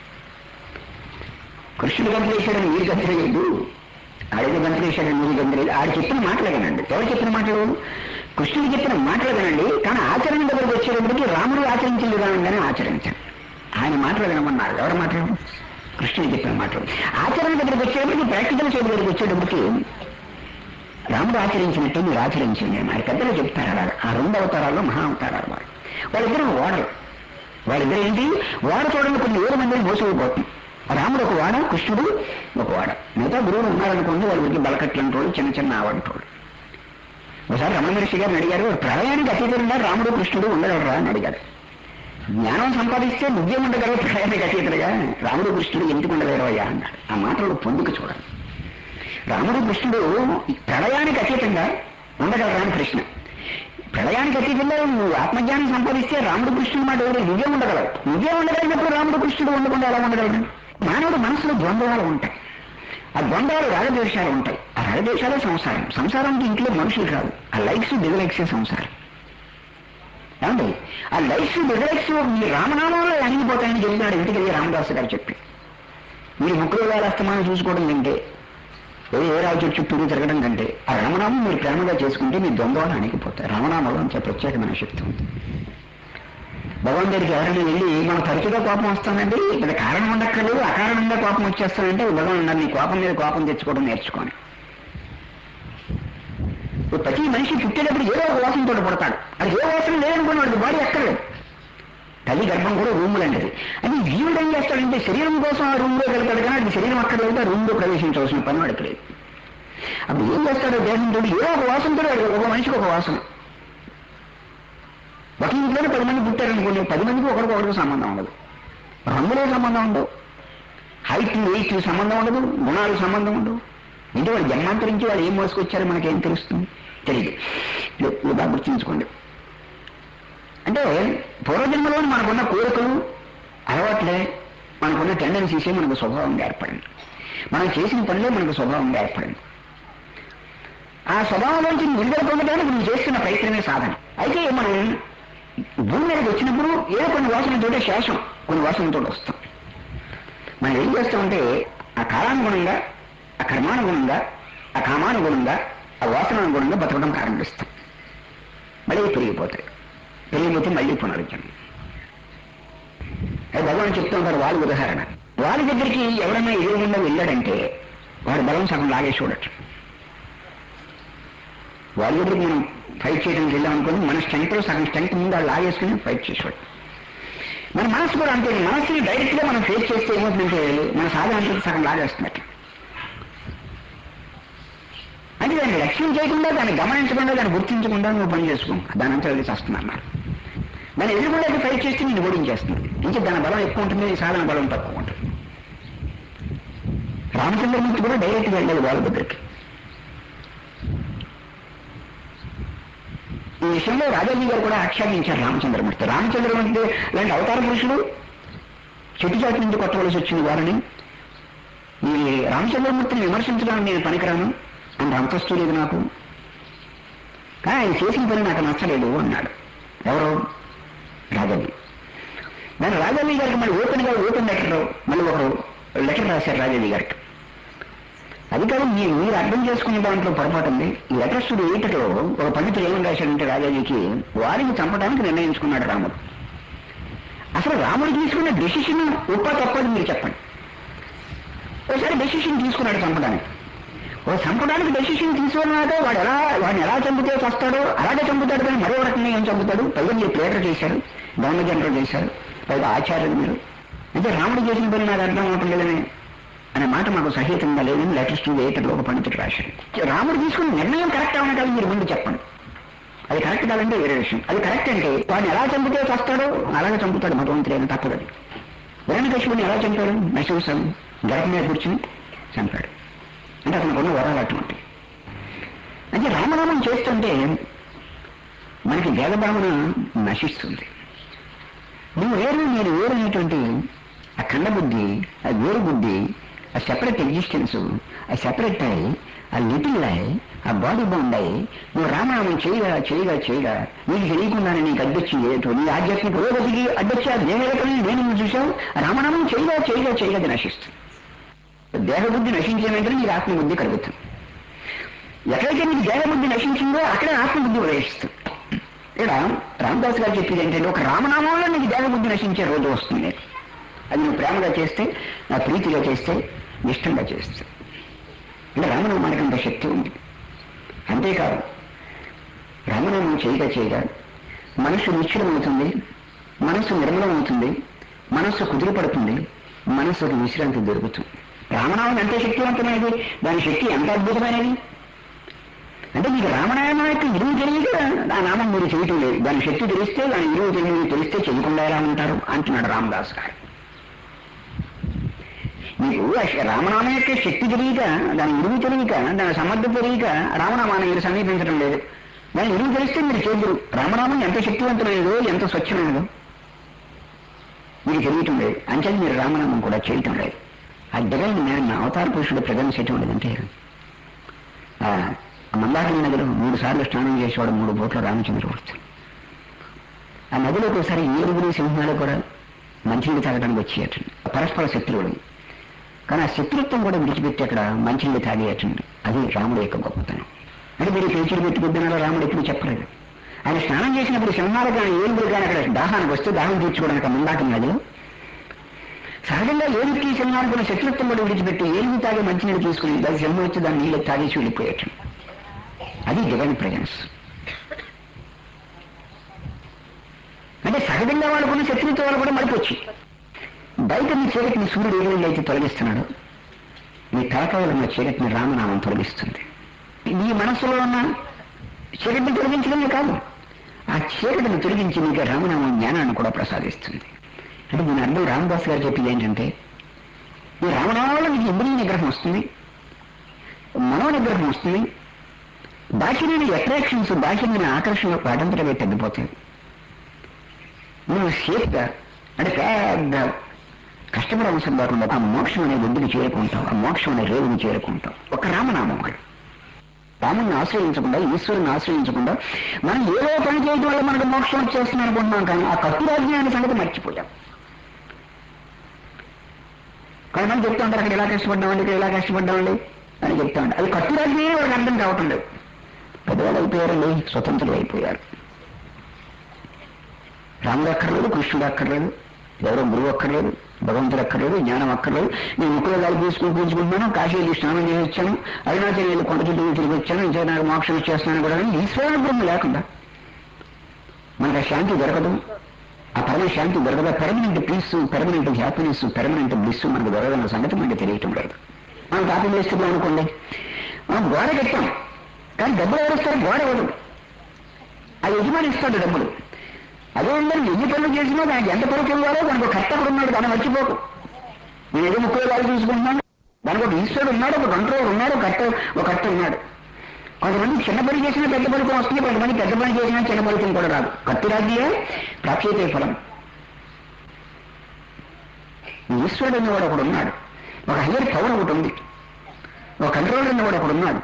కృష్ణుడు గంతులేశాడని మీరు గంతులేదు ఆడికి గంతులేశాడని మీరు గంతులేదు ఆడు చెప్పిన మాటలు వినండి ఎవరు చెప్పిన మాటలు కృష్ణుడు చెప్పిన మాటలు వినండి కానీ ఆచరణ దగ్గరకు వచ్చేటప్పటికి రాముడు ఆచరించిన విధానంగానే ఆచరించండి ఆయన మాటలు వినమన్నారు ఎవరు మాటలు కృష్ణుడు చెప్పిన మాటలు ఆచరణ దగ్గరకు వచ్చేటప్పటికి ప్రాక్టికల్ చేయడం దగ్గరికి వచ్చేటప్పటికి రాముడు ఆచరించినట్టు మీరు ఆచరించండి మరి పెద్దలు చెప్తారు అలాగా ఆ రెండు అవతారాల్లో మహా అవతారాలు వారు వాళ్ళిద్దరు ఓడలు వాళ్ళిద్దరు ఏంటి ఓడ చూడండి కొన్ని వేల మందిని మోసపోతుంది రాముడు ఒక వాడ కృష్ణుడు ఒక వాడ మిగతా గురువులు ఉన్నారనుకోండి వాళ్ళ గురించి బలకట్లు అంటోళ్ళు చిన్న చిన్న ఆవంటోళ్ళు ఒకసారి రమణ మహర్షి గారిని అడిగారు ప్రళయానికి అతీతంగా రాముడు కృష్ణుడు ఉండగలరా అని అడిగారు జ్ఞానం సంపాదిస్తే నువ్వే ఉండగలవు ప్రళయానికి అతీతంగా రాముడు కృష్ణుడు ఎందుకు ఉండగలవయ్యా అన్నాడు ఆ మాటలు పొందుకు చూడండి రాముడు కృష్ణుడు ప్రళయానికి అతీతంగా ఉండగలరా అని ప్రశ్న ప్రళయానికి అతీతంగా నువ్వు ఆత్మజ్ఞానం సంపాదిస్తే రాముడు కృష్ణుడు మాట ఎవరు నువ్వే ఉండగలవు నువ్వే ఉండగలిగినప్పుడు రాముడు కృష్ణుడు ఉండకుండా ఎలా ఉండగలడు మానవుడు మనసులో ద్వంద్వాలు ఉంటాయి ఆ ద్వంద్వాలు రాగద్వేషాలు ఉంటాయి ఆ రాగద్వేషాలే సంసారం సంసారానికి ఇంట్లో మనుషులు కాదు ఆ లైక్స్ డిజలైక్సే సంసారం ఏమండి ఆ లైక్స్ డిజలైక్స్ మీ రామనామంలో అణిగిపోతాయని చెప్పినాడు ఇంటికి రామదాసు గారు చెప్పి మీరు ముక్కులు వేల అస్తమానం చూసుకోవడం కంటే ఏ ఏ రాజు చుట్టూరు తిరగడం కంటే ఆ రామనామం మీరు ప్రేమగా చేసుకుంటే మీ ద్వంద్వాలు అణిగిపోతాయి రామనామంలో అంత ప్రత్యేకమైన శక్తి ఉంది భగవాన్ దగ్గరికి ఎవరైనా వెళ్ళి మన తరచుగా కోపం వస్తానండి ఇక్కడ కారణం ఉండక్కర్లేదు అకారణంగా కోపం వచ్చేస్తానంటే భగవాన్ అన్నారు నీ కోపం మీద కోపం తెచ్చుకోవడం నేర్చుకోని ఇప్పుడు ప్రతి మనిషి పుట్టేటప్పుడు ఏదో ఒక వాసనతో పుడతాడు అది ఏ వాసన లేదనుకున్నాడు బాడీ ఎక్కర్లేదు తల్లి గర్భం కూడా రూమ్ లాంటిది అది జీవుడు ఏం చేస్తాడంటే శరీరం కోసం ఆ రూమ్ లో వెళ్తాడు కానీ అది శరీరం అక్కర్లేదు ఆ రూమ్ లో ప్రవేశించవలసిన పని వాడికి లేదు అప్పుడు ఏం చేస్తాడు దేహంతో ఏదో ఒక వాసనతో వాడు ఒక మనిషికి ఒక వాసన ఒక ఇంట్లోనే పది మంది పుట్టారనుకోండి పది మందికి ఒకరికి ఒకరికి సంబంధం ఉండదు రంగులే సంబంధం ఉండవు హైట్ వెయిట్ సంబంధం ఉండదు గుణాలు సంబంధం ఉండదు అంటే వాళ్ళు జన్మాంతరించి వాళ్ళు ఏం మోసుకొచ్చారో మనకేం తెలుస్తుంది తెలియదు ఇది ఇది బాగా గుర్తుంచుకోండి అంటే పూర్వజన్మలో మనకున్న కోరికలు అలవాట్లే మనకున్న టెండెన్సీసే మనకు స్వభావంగా ఏర్పడింది మనం చేసిన పనిలో మనకు స్వభావంగా ఏర్పడింది ఆ స్వభావంలోంచి విడుదల పొందడానికి నువ్వు చేస్తున్న ప్రయత్నమే సాధన అయితే మనం భూమి మీదకి వచ్చినప్పుడు ఏదో కొన్ని వాసనతోటే శేషం కొన్ని వాసనతో వస్తాం మనం ఏం చేస్తామంటే ఆ కాలానుగుణంగా ఆ కర్మానుగుణంగా ఆ కామానుగుణంగా ఆ వాసనానుగుణంగా బతకడం ప్రారంభిస్తాం మళ్ళీ పెరిగిపోతాయి పెరిగిపోతే మళ్ళీ పునరుద్ధరణ అది భగవాన్ చెప్తూ ఉంటారు వాళ్ళ ఉదాహరణ వాళ్ళ దగ్గరికి ఎవడన్నా ఎదురుగుండా వెళ్ళాడంటే వాడు బలం సగం లాగే చూడటం వాళ్ళ దగ్గరికి మనం ఫైట్ చేయడానికి వెళ్ళాం అనుకోని మన స్ట్రెంత్ సగం స్ట్రెంత్ ముందు వాళ్ళు లాగేసుకుని ఫైట్ చేసేవాడు మన మనసు కూడా అంతే మనసుని డైరెక్ట్ గా మనం ఫేస్ చేస్తే ఏమవుతుందంటే మన సాధన అంతా సగం లాగేస్తున్నట్టు అంటే దాన్ని లక్ష్యం చేయకుండా దాన్ని గమనించకుండా దాన్ని గుర్తించకుండా నువ్వు పని చేసుకో దాని అంతా వెళ్ళి చేస్తున్నారు దాన్ని ఎదురుకుండా ఫైట్ చేస్తే నేను ఓడించేస్తుంది ఇంకా దాని బలం ఎక్కువ ఉంటుంది ఈ సాధన బలం తక్కువ ఉంటుంది రామచంద్రమూర్తి కూడా డైరెక్ట్గా వెళ్ళాలి వాళ్ళ దగ్గరికి ఈ విషయంలో రాజాజీ గారు కూడా ఆక్షేపించారు రామచంద్రమూర్తి రామచంద్రమూర్తి లాంటి అవతార పురుషుడు చెట్టు చాటు నుంచి కొట్టవలసి వచ్చింది వారిని ఈ రామచంద్రమూర్తిని విమర్శించడానికి నేను పనికిరాను అంత అంతస్తు లేదు నాకు కానీ ఆయన చేసిన పని నాకు నచ్చలేదు అన్నాడు ఎవరు రాజాజీ దాని రాజాజీ గారికి మళ్ళీ ఓపెన్ గా ఓపెన్ లెటర్ మళ్ళీ ఒకరు లెటర్ రాశారు రాజాజీ గారికి అది కాదు మీరు మీరు అర్థం చేసుకునే దాంట్లో పొరపాటు ఉంది ఈ లెటర్స్ ఎయిట్లో ఒక పండితుడు ఏమని రాశాడంటే రాజాజీకి వారిని చంపడానికి నిర్ణయించుకున్నాడు రాముడు అసలు రాముడు తీసుకున్న డెసిషన్ ఉప్ప తప్పది మీరు చెప్పండి ఒకసారి డెసిషన్ తీసుకున్నాడు చంపడానికి ఓ చంపడానికి డెసిషన్ తీసుకున్నాక వాడు ఎలా వాడిని ఎలా చంపితే చస్తాడో అలాగే చంపుతాడు కానీ మరో రకంగా ఏం చంపుతాడు పైగా మీరు ప్లేటర్ చేశారు గవర్నర్ జనరల్ చేశారు పైగా ఆచార్యులు మీరు అంటే రాముడు చేసిన పని నాకు అర్థం అవటం లేదని అనే మాట మాకు సహితంగా లేదని లెటర్స్ టు ఎయిటర్లో ఒక పండితుడు రాశాడు రాముడు తీసుకున్న నిర్ణయం కరెక్ట్ అవునా కాదు మీరు ముందు చెప్పండి అది కరెక్ట్ కాదంటే వేరే విషయం అది కరెక్ట్ అంటే వాడిని ఎలా చంపితే చస్తాడో అలాగే చంపుతాడు భగవంతుడు ఏమైనా తప్పదు అది హిరణ్యకశిపుని ఎలా చంపాడు నశించాను గడప మీద కూర్చుని చంపాడు అంటే అతనికి ఉన్న వరాలు అటువంటి అంటే రామనామం చేస్తుంటే మనకి భేదభావన నశిస్తుంది నువ్వు వేరు నేను వేరు అనేటువంటి ఆ ఖండ బుద్ధి ఆ వేరు బుద్ధి ఆ సెపరేట్ ఎగ్జిస్టెన్స్ ఆ సెపరేట్ అయి ఆ లిటిల్ అయి ఆ బాడీ బాండ్ అయి నువ్వు రామనామం చేయగా చేయగా చేయగా నీకు తెలియకుండానే నీకు అడ్డొచ్చి ఏటు నీ ఆధ్యాత్మిక పురోగతికి అడ్డొచ్చి ఆ దేహరకమే నేను నువ్వు చూసావు రామనామం చేయగా చేయగా చేయగా అది నశిస్తుంది దేహబుద్ధి నశించిన వెంటనే నీకు ఆత్మబుద్ధి కలుగుతుంది ఎక్కడైతే నీకు దేహబుద్ధి నశించిందో అక్కడే ఆత్మబుద్ధి ప్రవేశిస్తుంది ఇక్కడ రామదాస్ గారు చెప్పేది ఏంటంటే ఒక రామనామంలో నీకు దేహబుద్ధి నశించే రోజు వస్తుంది అది నువ్వు ప్రేమగా చేస్తే నా ప్రీతిగా చేస్తే ఇష్టంగా చేస్తే అంటే రామనామానికి అంత శక్తి ఉంది అంతేకాదు రామనామం చేయగా చేయగా మనసు నిశ్చలమవుతుంది మనసు నిర్మలమవుతుంది మనస్సు కుదిరిపడుతుంది మనస్సుకు విశ్రాంతి దొరుకుతుంది రామనామం ఎంత శక్తివంతమైనది దాని శక్తి ఎంత అద్భుతమైనది అంటే మీకు రామనామం యొక్క విలువ తెలియక ఆ నామం మీరు చేయటం లేదు దాని శక్తి తెలిస్తే దాని విలువ తెలియదు తెలిస్తే చెయ్యకుండా ఎలా ఉంటారు అంటున్నాడు రామదాస్ గారు మీకు ఆ శ- రామనామం యొక్క శక్తి తెలియక దాని విలువ తెలియక దాని సమర్థత తెలియక రామనామాన్ని మీరు సమీపించడం లేదు దాని విలువ తెలిస్తే మీరు చేద్దరు రామనామం ఎంత శక్తివంతమైనదో ఎంత స్వచ్ఛమైనదో మీకు తెలియటం లేదు అంచేది మీరు రామనామం కూడా చేయటం లేదు ఆ డివైన్ మ్యాన్ అవతార పురుషుడు ప్రజెన్స్ ఎటువంటిదంటే ఆ మందాకిని నదిలో మూడు సార్లు స్నానం చేసేవాడు మూడు బోట్ల రామచంద్రమూర్తి ఆ నదిలోకి ఒకసారి ఏడుగురు సింహాలు కూడా మంచినీళ్ళు తాగడానికి వచ్చేయటండి పరస్పర శత్రువులు కానీ ఆ శత్రుత్వం కూడా విడిచిపెట్టి అక్కడ మంచినీళ్ళు తాగేయటండి అది రాముడు యొక్క గొప్పతనం అంటే మీరు పేచీలు పెట్టుకుంటున్నారో రాముడు ఎప్పుడు చెప్పలేదు ఆయన స్నానం చేసినప్పుడు సింహాలు కానీ ఏడుగురు కానీ అక్కడ దాహానికి వస్తే దాహం తీర్చుకోవడానికి ఆ మందాకిని నదిలో సహజంగా ఏడుకి సింహానికి శత్రుత్వం కూడా విడిచిపెట్టి ఏడుగు తాగి మంచినీళ్ళు తీసుకుని దాని సింహం వచ్చి దాన్ని నీళ్ళు తాగేసి వెళ్ళిపోయాడు అది డివైన్ ప్రజెన్స్ అంటే సహజంగా వాళ్ళకున్న శత్రుత్వం వాళ్ళు కూడా మడిపొచ్చి బయట మీ చీకటిని సూర్యుడు ఏ విధంగా అయితే తొలగిస్తున్నాడు మీ తలకాయలో ఉన్న చీకటిని రామనామం తొలగిస్తుంది నీ మనస్సులో ఉన్న చీకటిని తొలగించడమే కాదు ఆ చీకటిని తొలగించి మీకు రామనామం జ్ఞానాన్ని కూడా ప్రసాదిస్తుంది అంటే దీని అర్థం రామదాస్ గారు చెప్పింది ఏంటంటే ఈ రామనామం వల్ల నీకు ఇంద్రియ నిగ్రహం వస్తుంది మనో నిగ్రహం వస్తుంది బాహ్యమైన అట్రాక్షన్స్ బాహ్యమైన ఆకర్షణలు వాటంతటవే తగ్గిపోతాయి నువ్వు సేఫ్గా అంటే పెద్ద కష్టపడే అవసరం లేకుండా ఆ మోక్షం అనే ఒడ్డుకి చేరుకుంటాం ఆ మోక్షం అనే రేవుని చేరుకుంటాం ఒక రామనామం ఒకటి రాముని ఆశ్రయించకుండా ఈశ్వరుని ఆశ్రయించకుండా మనం ఏదో పని చేయడం వల్ల మనకు మోక్షం వచ్చేస్తుంది అనుకుంటున్నాం కానీ ఆ కట్టురాజ్ఞ అనే సంగతి మర్చిపోయాం కొంతమంది చెప్తా ఉంటారు అక్కడ ఇలా కష్టపడ్డామండి ఇక్కడ ఇలా కష్టపడ్డామండి అని చెప్తా ఉంటారు అది కట్టురాజ్ఞే వాళ్ళకి అర్థం కావటం లేదు పెద్దవాళ్ళు అయిపోయారండి స్వతంత్రులు అయిపోయారు రాముడు అక్కర్లేదు కృష్ణుడు అక్కర్లేదు ఎవరో గురువు అక్కర్లేదు భగవంతుడు అక్కర్లేదు జ్ఞానం అక్కర్లేదు నేను ముక్కులో గాలి తీసుకుని పీల్చుకుంటున్నాను కాశీకి స్నానం చేసి వచ్చాను అరుణాచల్ వెళ్ళి కొండ చుట్టూ తిరిగి వచ్చాను ఇంకా నాకు మోక్షం ఇచ్చేస్తున్నాను కూడా అని ఈశ్వరుడు బ్రహ్మ లేకుండా మనకు ఆ శాంతి దొరకదు ఆ పరమ శాంతి దొరకదు permanent peace permanent happiness permanent bliss మనకు దొరకదన్న సంగతి మనకి తెలియటం లేదు మనం తాపం వేస్తున్నాం అనుకోండి మనం గోడ కట్టాం కానీ డబ్బులు ఎవరిస్తారు గోడ ఇవ్వదు ఆ యజమాని ఇస్తాడు డబ్బులు అదే ఉందని ఎన్ని పనులు చేసినా దానికి ఎంత పరుపు ఇవ్వాలో దానికి ఒక కర్త కూడా ఉన్నాడు దాన్ని మర్చిపోకు నేను ఏదో ముప్పై వేలు తీసుకుంటున్నాను దానికి ఒక ఈశ్వరుడు ఉన్నాడు ఒక కంట్రోల్ ఉన్నాడు ఒక కర్త ఒక కర్త ఉన్నాడు కొంతమంది చిన్న పని చేసినా పెద్ద ఫలితం వస్తుంది కొంతమంది పెద్ద పని చేసినా చిన్న ఫలితం కూడా రాదు కత్తిరాజ్యే ప్రాప్యతే ఫలం ఈశ్వరుడు అనేవాడు ఒకడు ఉన్నాడు ఒక హయ్యర్ పవర్ ఒకటి ఉంది ఒక కంట్రోలర్ అనేవాడు ఒకడు ఉన్నాడు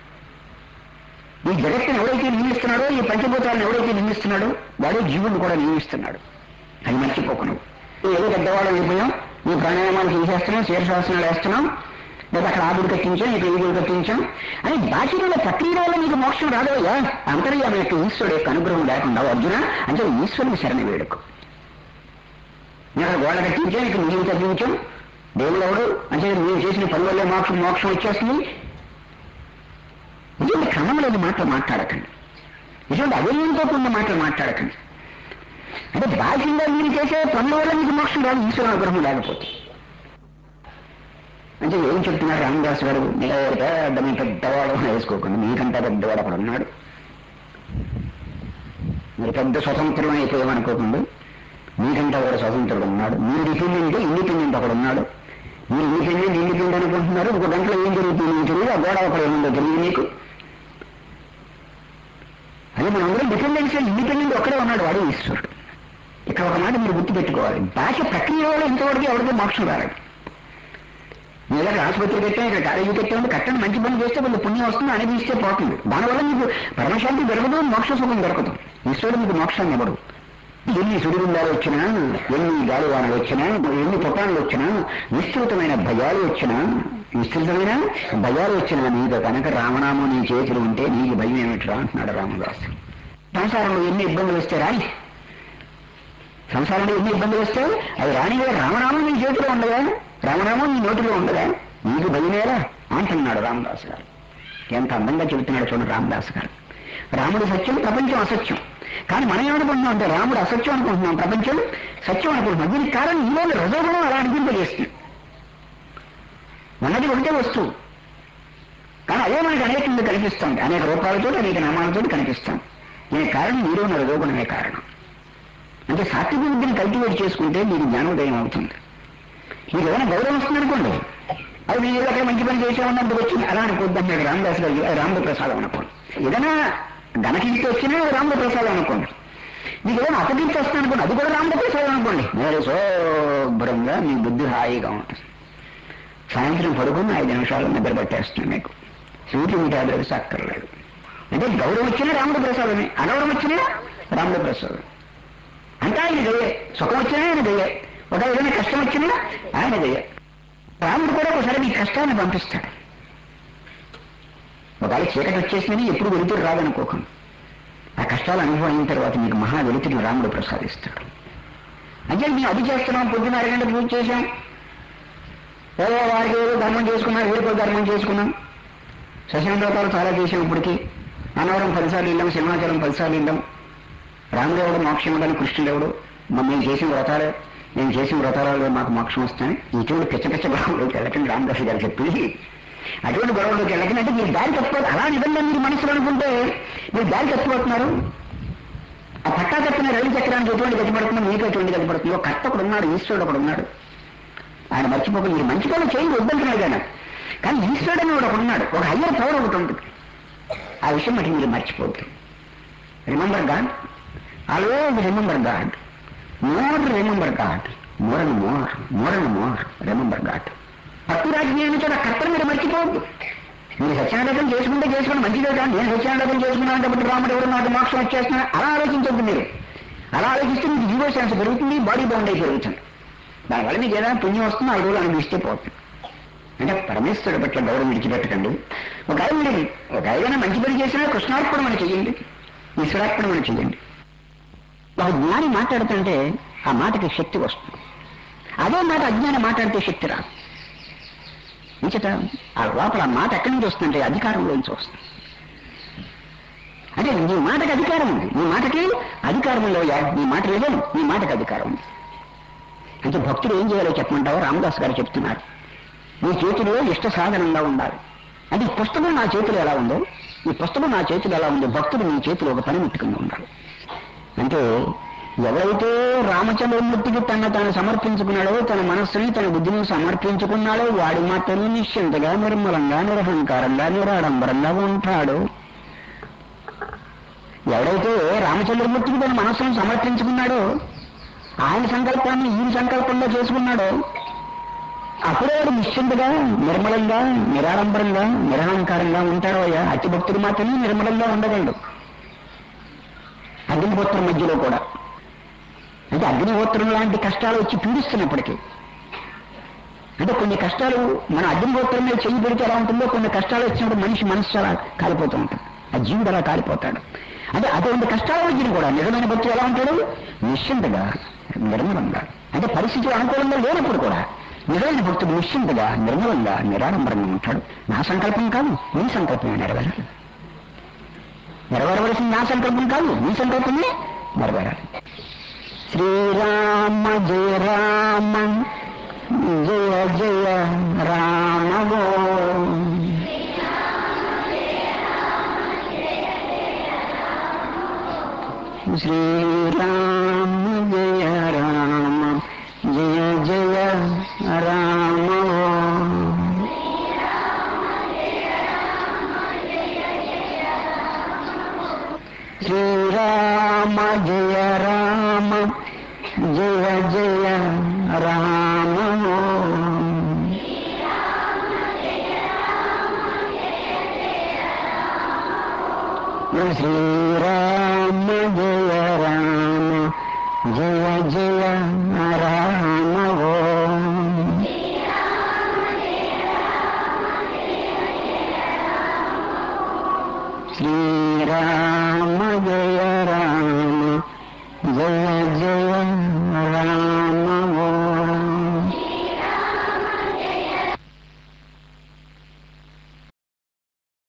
ఈ జగత్తుని ఎవరైతే నియమిస్తున్నాడో ఈ పంచభూతాలను ఎవరైతే నియమిస్తున్నాడో వాడే జీవుని కూడా నియమిస్తున్నాడు అది మర్చిపోకను ఏదో పెద్దవాళ్ళు అయిపోయాం ఈ ప్రాణాయామాలు చేసేస్తున్నాం శీర్షాసనాలు వేస్తున్నాం లేదా అక్కడ ఆదుడు కట్టించాం ఇక్కడ ఈదుడు కట్టించాం అని బాధ్యతల ప్రక్రియ వల్ల నీకు మోక్షం రాదోయ్యా అంతర్యామ యొక్క ఈశ్వరుడు యొక్క అనుగ్రహం లేకుండా అర్జున అంటే ఈశ్వరుని శరణ వేడుకు నేను అక్కడ గోడ కట్టించాం ఇక్కడ నీళ్ళు కట్టించాం దేవుడు ఎవడు అంటే మేము చేసిన పని వల్లే మోక్షం మోక్షం వచ్చేస్తుంది ఇటువంటి క్రమం లేని మాటలు మాట్లాడకండి ఇటువంటి అవినయంతో కూడిన మాటలు మాట్లాడకండి అంటే బాహ్యంగా మీరు చేసే పనుల వల్ల మీకు మోక్షం రాదు ఈశ్వర అనుగ్రహం లేకపోతే అంటే ఏం చెప్తున్నారు రామదాస్ గారు మీరు పెద్ద మీ పెద్దవాడు వేసుకోకండి మీకంటే పెద్దవాడు అక్కడ ఉన్నాడు మీరు పెద్ద స్వతంత్రం అయిపోయామనుకోకండి మీకంటే ఒకడు స్వతంత్రుడు ఉన్నాడు మీరు డిపెండెంట్ ఇండిపెండెంట్ ఒకడు ఉన్నాడు మీరు ఇండిపెండెంట్ ఇండిపెండెంట్ అనుకుంటున్నారు ఒక గంటలో ఏం జరుగుతుంది మీకు తెలియదు ఆ గోడ ఒకడు ఏముందో తెలియదు మీకు అదే మనం అందరం డిపెండెన్స్ ఇండిపెండెంట్ ఒక్కడే ఉన్నాడు వాడు ఈశ్వరుడు ఇక్కడ ఒక మాట మీరు గుర్తుపెట్టుకోవాలి భాష ప్రక్రియ వల్ల ఇంతవరకు ఎవరికీ మోక్షం రాలేదు మీ దగ్గర ఆసుపత్రి కట్టాం ఇక్కడ కాలేజీ కట్టాం కట్టండి మంచి పని చేస్తే కొంత పుణ్యం వస్తుంది అనిపిస్తే పోతుంది దానివల్ల మీకు పరమశాంతి దొరకదు మోక్ష సుఖం దొరకదు ఈశ్వరుడు మీకు మోక్షాన్ని ఇవ్వడు ఎన్ని సుడిగుండాలు వచ్చినా ఎన్ని గాలివానలు వచ్చినా ఎన్ని తుఫాన్లు వచ్చినా విస్తృతమైన భయాలు వచ్చినా విస్తృతమైన భయాలు వచ్చినా నీకు కనుక రామనామం నీ చేతులు ఉంటే నీకు భయం ఏమిట్రా అంటున్నాడు రామదాసు సంసారంలో ఎన్ని ఇబ్బందులు వస్తే రాని సంసారంలో ఎన్ని ఇబ్బందులు వస్తే అవి రానివే రామనామం నీ చేతిలో ఉండగా రామనామం నీ నోటిలో ఉండగా నీకు భయమేరా అంటున్నాడు రామదాస్ గారు ఎంత అందంగా చెబుతున్నాడు చూడండి రామదాస్ గారు రాముడు సత్యం ప్రపంచం అసత్యం కానీ మనం ఏమనుకుంటున్నాం అంటే రాముడు అసత్యం అనుకుంటున్నాం ప్రపంచం సత్యం అనుకుంటున్నాం దీనికి కారణం ఈరోజు రజోగుణం అలా అనిపింపజేస్తుంది ఉన్నది ఒకటే వస్తువు కానీ అదే మనకు అనేకంగా కనిపిస్తుంది అనేక రూపాలతో అనేక నామాలతో కనిపిస్తాం దీనికి కారణం ఈరోజు రజోగుణమే కారణం అంటే సాత్విక విద్యను కల్టివేట్ చేసుకుంటే మీకు జ్ఞానోదయం అవుతుంది మీకు ఏదైనా గౌరవం వస్తుంది అనుకోండి అది మీరు ఏదో అక్కడ మంచి పని చేసామన్నప్పుడు వచ్చింది అలా అనుకోద్దు అన్నాడు రామదాస్ గారు అది రాముడు ప్రసాదం అనుకోండి ఏదైనా ఘనకీర్తి వచ్చినా అది రాముడు ప్రసాదం అనుకోండి మీకు ఏదైనా అపకీర్తి వస్తుంది అనుకోండి అది కూడా రాముడు ప్రసాదం అనుకోండి మీరు శుభ్రంగా మీ బుద్ధి హాయిగా ఉంటుంది సాయంత్రం పడుకుని ఐదు నిమిషాలు నిద్ర పట్టేస్తుంది మీకు స్లీపింగ్ ట్యాబ్లెట్స్ అక్కర్లేదు అంటే గౌరవం వచ్చినా రాముడు ప్రసాదమే అనవరం వచ్చినా రాముడు ప్రసాదం అంటే ఆయన దయ్యే సుఖం వచ్చినా ఆయన దయ్యే ఒక ఏదైనా కష్టం వచ్చినా ఆయన దయ్యే రాముడు కూడా ఒకసారి మీ కష్టాన్ని పంపిస్తాడు ఒకవేళ చీకటి వచ్చేసిందని ఎప్పుడు వెలుతురు రాదనుకోకండి ఆ కష్టాలు అనుభవం అయిన తర్వాత మీకు మహా వెలుతురిని రాముడు ప్రసాదిస్తాడు అంటే మేము అది చేస్తున్నాం పొద్దున్న అరగంట పూజ చేశాం ఏదో వారికి ఏదో ధర్మం చేసుకున్నాం ఏదో ధర్మం చేసుకున్నాం శశాంతోపాలు చాలా చేసాం ఇప్పటికి అన్నవరం పదిసార్లు వెళ్ళాం సింహాచలం పదిసార్లు వెళ్ళాం రాముడు ఎవడు మోక్షం ఇవ్వడానికి కృష్ణుడు ఎవడు మరి మేము చేసిన వ్రతాలే మేము చేసిన వ్రతాలలో మాకు మోక్షం వస్తాయి ఇటువంటి పిచ్చ పిచ్చ గొడవలోకి వెళ్ళకండి రామదాస్ గారు చెప్పి అటువంటి గొడవలోకి వెళ్ళకండి అంటే మీరు దారి తప్పిపోతుంది అలా నిజంగా మీరు మనసులో అనుకుంటే మీరు దారి తప్పిపోతున్నారు ఆ పట్టా తప్పిన రైలు చక్రానికి ఎటువంటి గతిపడుతుందో మీకు ఎటువంటి గతిపడుతుందో కర్త ఒకడు ఉన్నాడు ఈశ్వరుడు ఒకడు ఉన్నాడు ఆయన మర్చిపోక మీరు మంచి పనులు చేయండి వద్దంటున్నాడు కానీ కానీ ఈశ్వరుడు అని ఒకడు ఉన్నాడు ఒక హయ్యర్ పవర్ ఒకటి ఉంది ఆ విషయం మటుకు మీరు మర్చిపోవద్దు remember God always remember God more remember God more and more more and more remember God భక్తి రాజకీయాన్ని కూడా కర్తను మీరు మర్చిపోవద్దు మీరు సత్యానందం చేసుకుంటే చేసుకోండి మంచిదే కానీ నేను సత్యానందం చేసుకున్నాను కాబట్టి రాముడు ఎవరు నాకు మోక్షం వచ్చేస్తున్నా అలా ఆలోచించద్దు మీరు అలా ఆలోచిస్తే మీకు జీవో సెన్స్ పెరుగుతుంది బాడీ బౌండ్ అయి పెరుగుతుంది దానివల్ల మీకు ఏదైనా పుణ్యం వస్తుందో ఐదు రోజులు అనిపిస్తే పోతుంది అంటే పరమేశ్వరుడు పట్ల గౌరవం విడిచిపెట్టకండి ఒక ఆయన ఒక ఆయన మంచి పని చేసినా కృష్ణార్పణ మనం చెయ్యండి ఈశ్వరార్పణ మనం చెయ్యండి ఒక జ్ఞాని మాట్లాడుతుంటే ఆ మాటకి శక్తి వస్తుంది అదే మాట అజ్ఞాని మాట్లాడితే శక్తి రాదు ఇంచట ఆ లోపల ఆ మాట ఎక్కడి నుంచి వస్తుందంటే అధికారంలోంచి వస్తుంది అంటే నీ మాటకి అధికారం ఉంది నీ మాటకి అధికారం లేవయ్యా నీ మాట లేదే నీ మాటకి అధికారం ఉంది అంటే భక్తుడు ఏం చేయాలో చెప్పమంటావో రామదాస్ గారు చెప్తున్నారు నీ చేతిలో ఇష్ట సాధనంగా ఉండాలి అంటే ఈ పుస్తకం నా చేతిలో ఎలా ఉందో ఈ పుస్తకం నా చేతిలో ఎలా ఉందో భక్తుడు నీ చేతిలో ఒక పని ముట్టుకుని ఉండాలి అంటే ఎవరైతే రామచంద్రమూర్తికి తన తాను సమర్పించుకున్నాడో తన మనస్సుని తన బుద్ధిని సమర్పించుకున్నాడో వాడు మాత్రమే నిశ్చింతగా నిర్మలంగా నిరహంకారంగా నిరాడంబరంగా ఉంటాడు ఎవడైతే రామచంద్రమూర్తికి తన మనస్సును సమర్పించుకున్నాడో ఆయన సంకల్పాన్ని ఈయన సంకల్పంగా చేసుకున్నాడో అప్పుడే వాడు నిశ్చింతగా నిర్మలంగా నిరాడంబరంగా నిరహంకారంగా ఉంటాడు అయ్యా అతి భక్తుడు మాత్రమే నిర్మలంగా ఉండగలడు అగ్నిహోత్రం మధ్యలో కూడా అంటే అగ్నిహోత్రం లాంటి కష్టాలు వచ్చి పీడిస్తున్నప్పటికీ అంటే కొన్ని కష్టాలు మన అగ్నిహోత్రం మీద చెయ్యి పెడితే ఎలా ఉంటుందో కొన్ని కష్టాలు వచ్చినప్పుడు మనిషి మనసు అలా కాలిపోతూ ఉంటుంది ఆ జీవుడు అలా కాలిపోతాడు అంటే అటువంటి కష్టాలు వచ్చిన కూడా నిజమైన భక్తుడు ఎలా ఉంటాడు నిశ్చింతగా నిర్మలంగా అంటే పరిస్థితులు అనుకూలంగా లేనప్పుడు కూడా నిజమైన భక్తుడు నిశ్చింతగా నిర్మలంగా నిరాడంబరంగా ఉంటాడు నా సంకల్పం కాదు నీ సంకల్పమే నెరవేరాలి నెరవేరవలసిన నా సంకల్పం కాదు నీ సంకల్పమే నెరవేరాలి శ్రీరామ జయ రామ జయ జయ రామ శ్రీరామ జయ రామ జయ జయ రామ శ్రీరామ జయ రామ జయ జయ రామ శ్రీరామ జయ రామ జయ జయ రామ శ్రీరామ జయ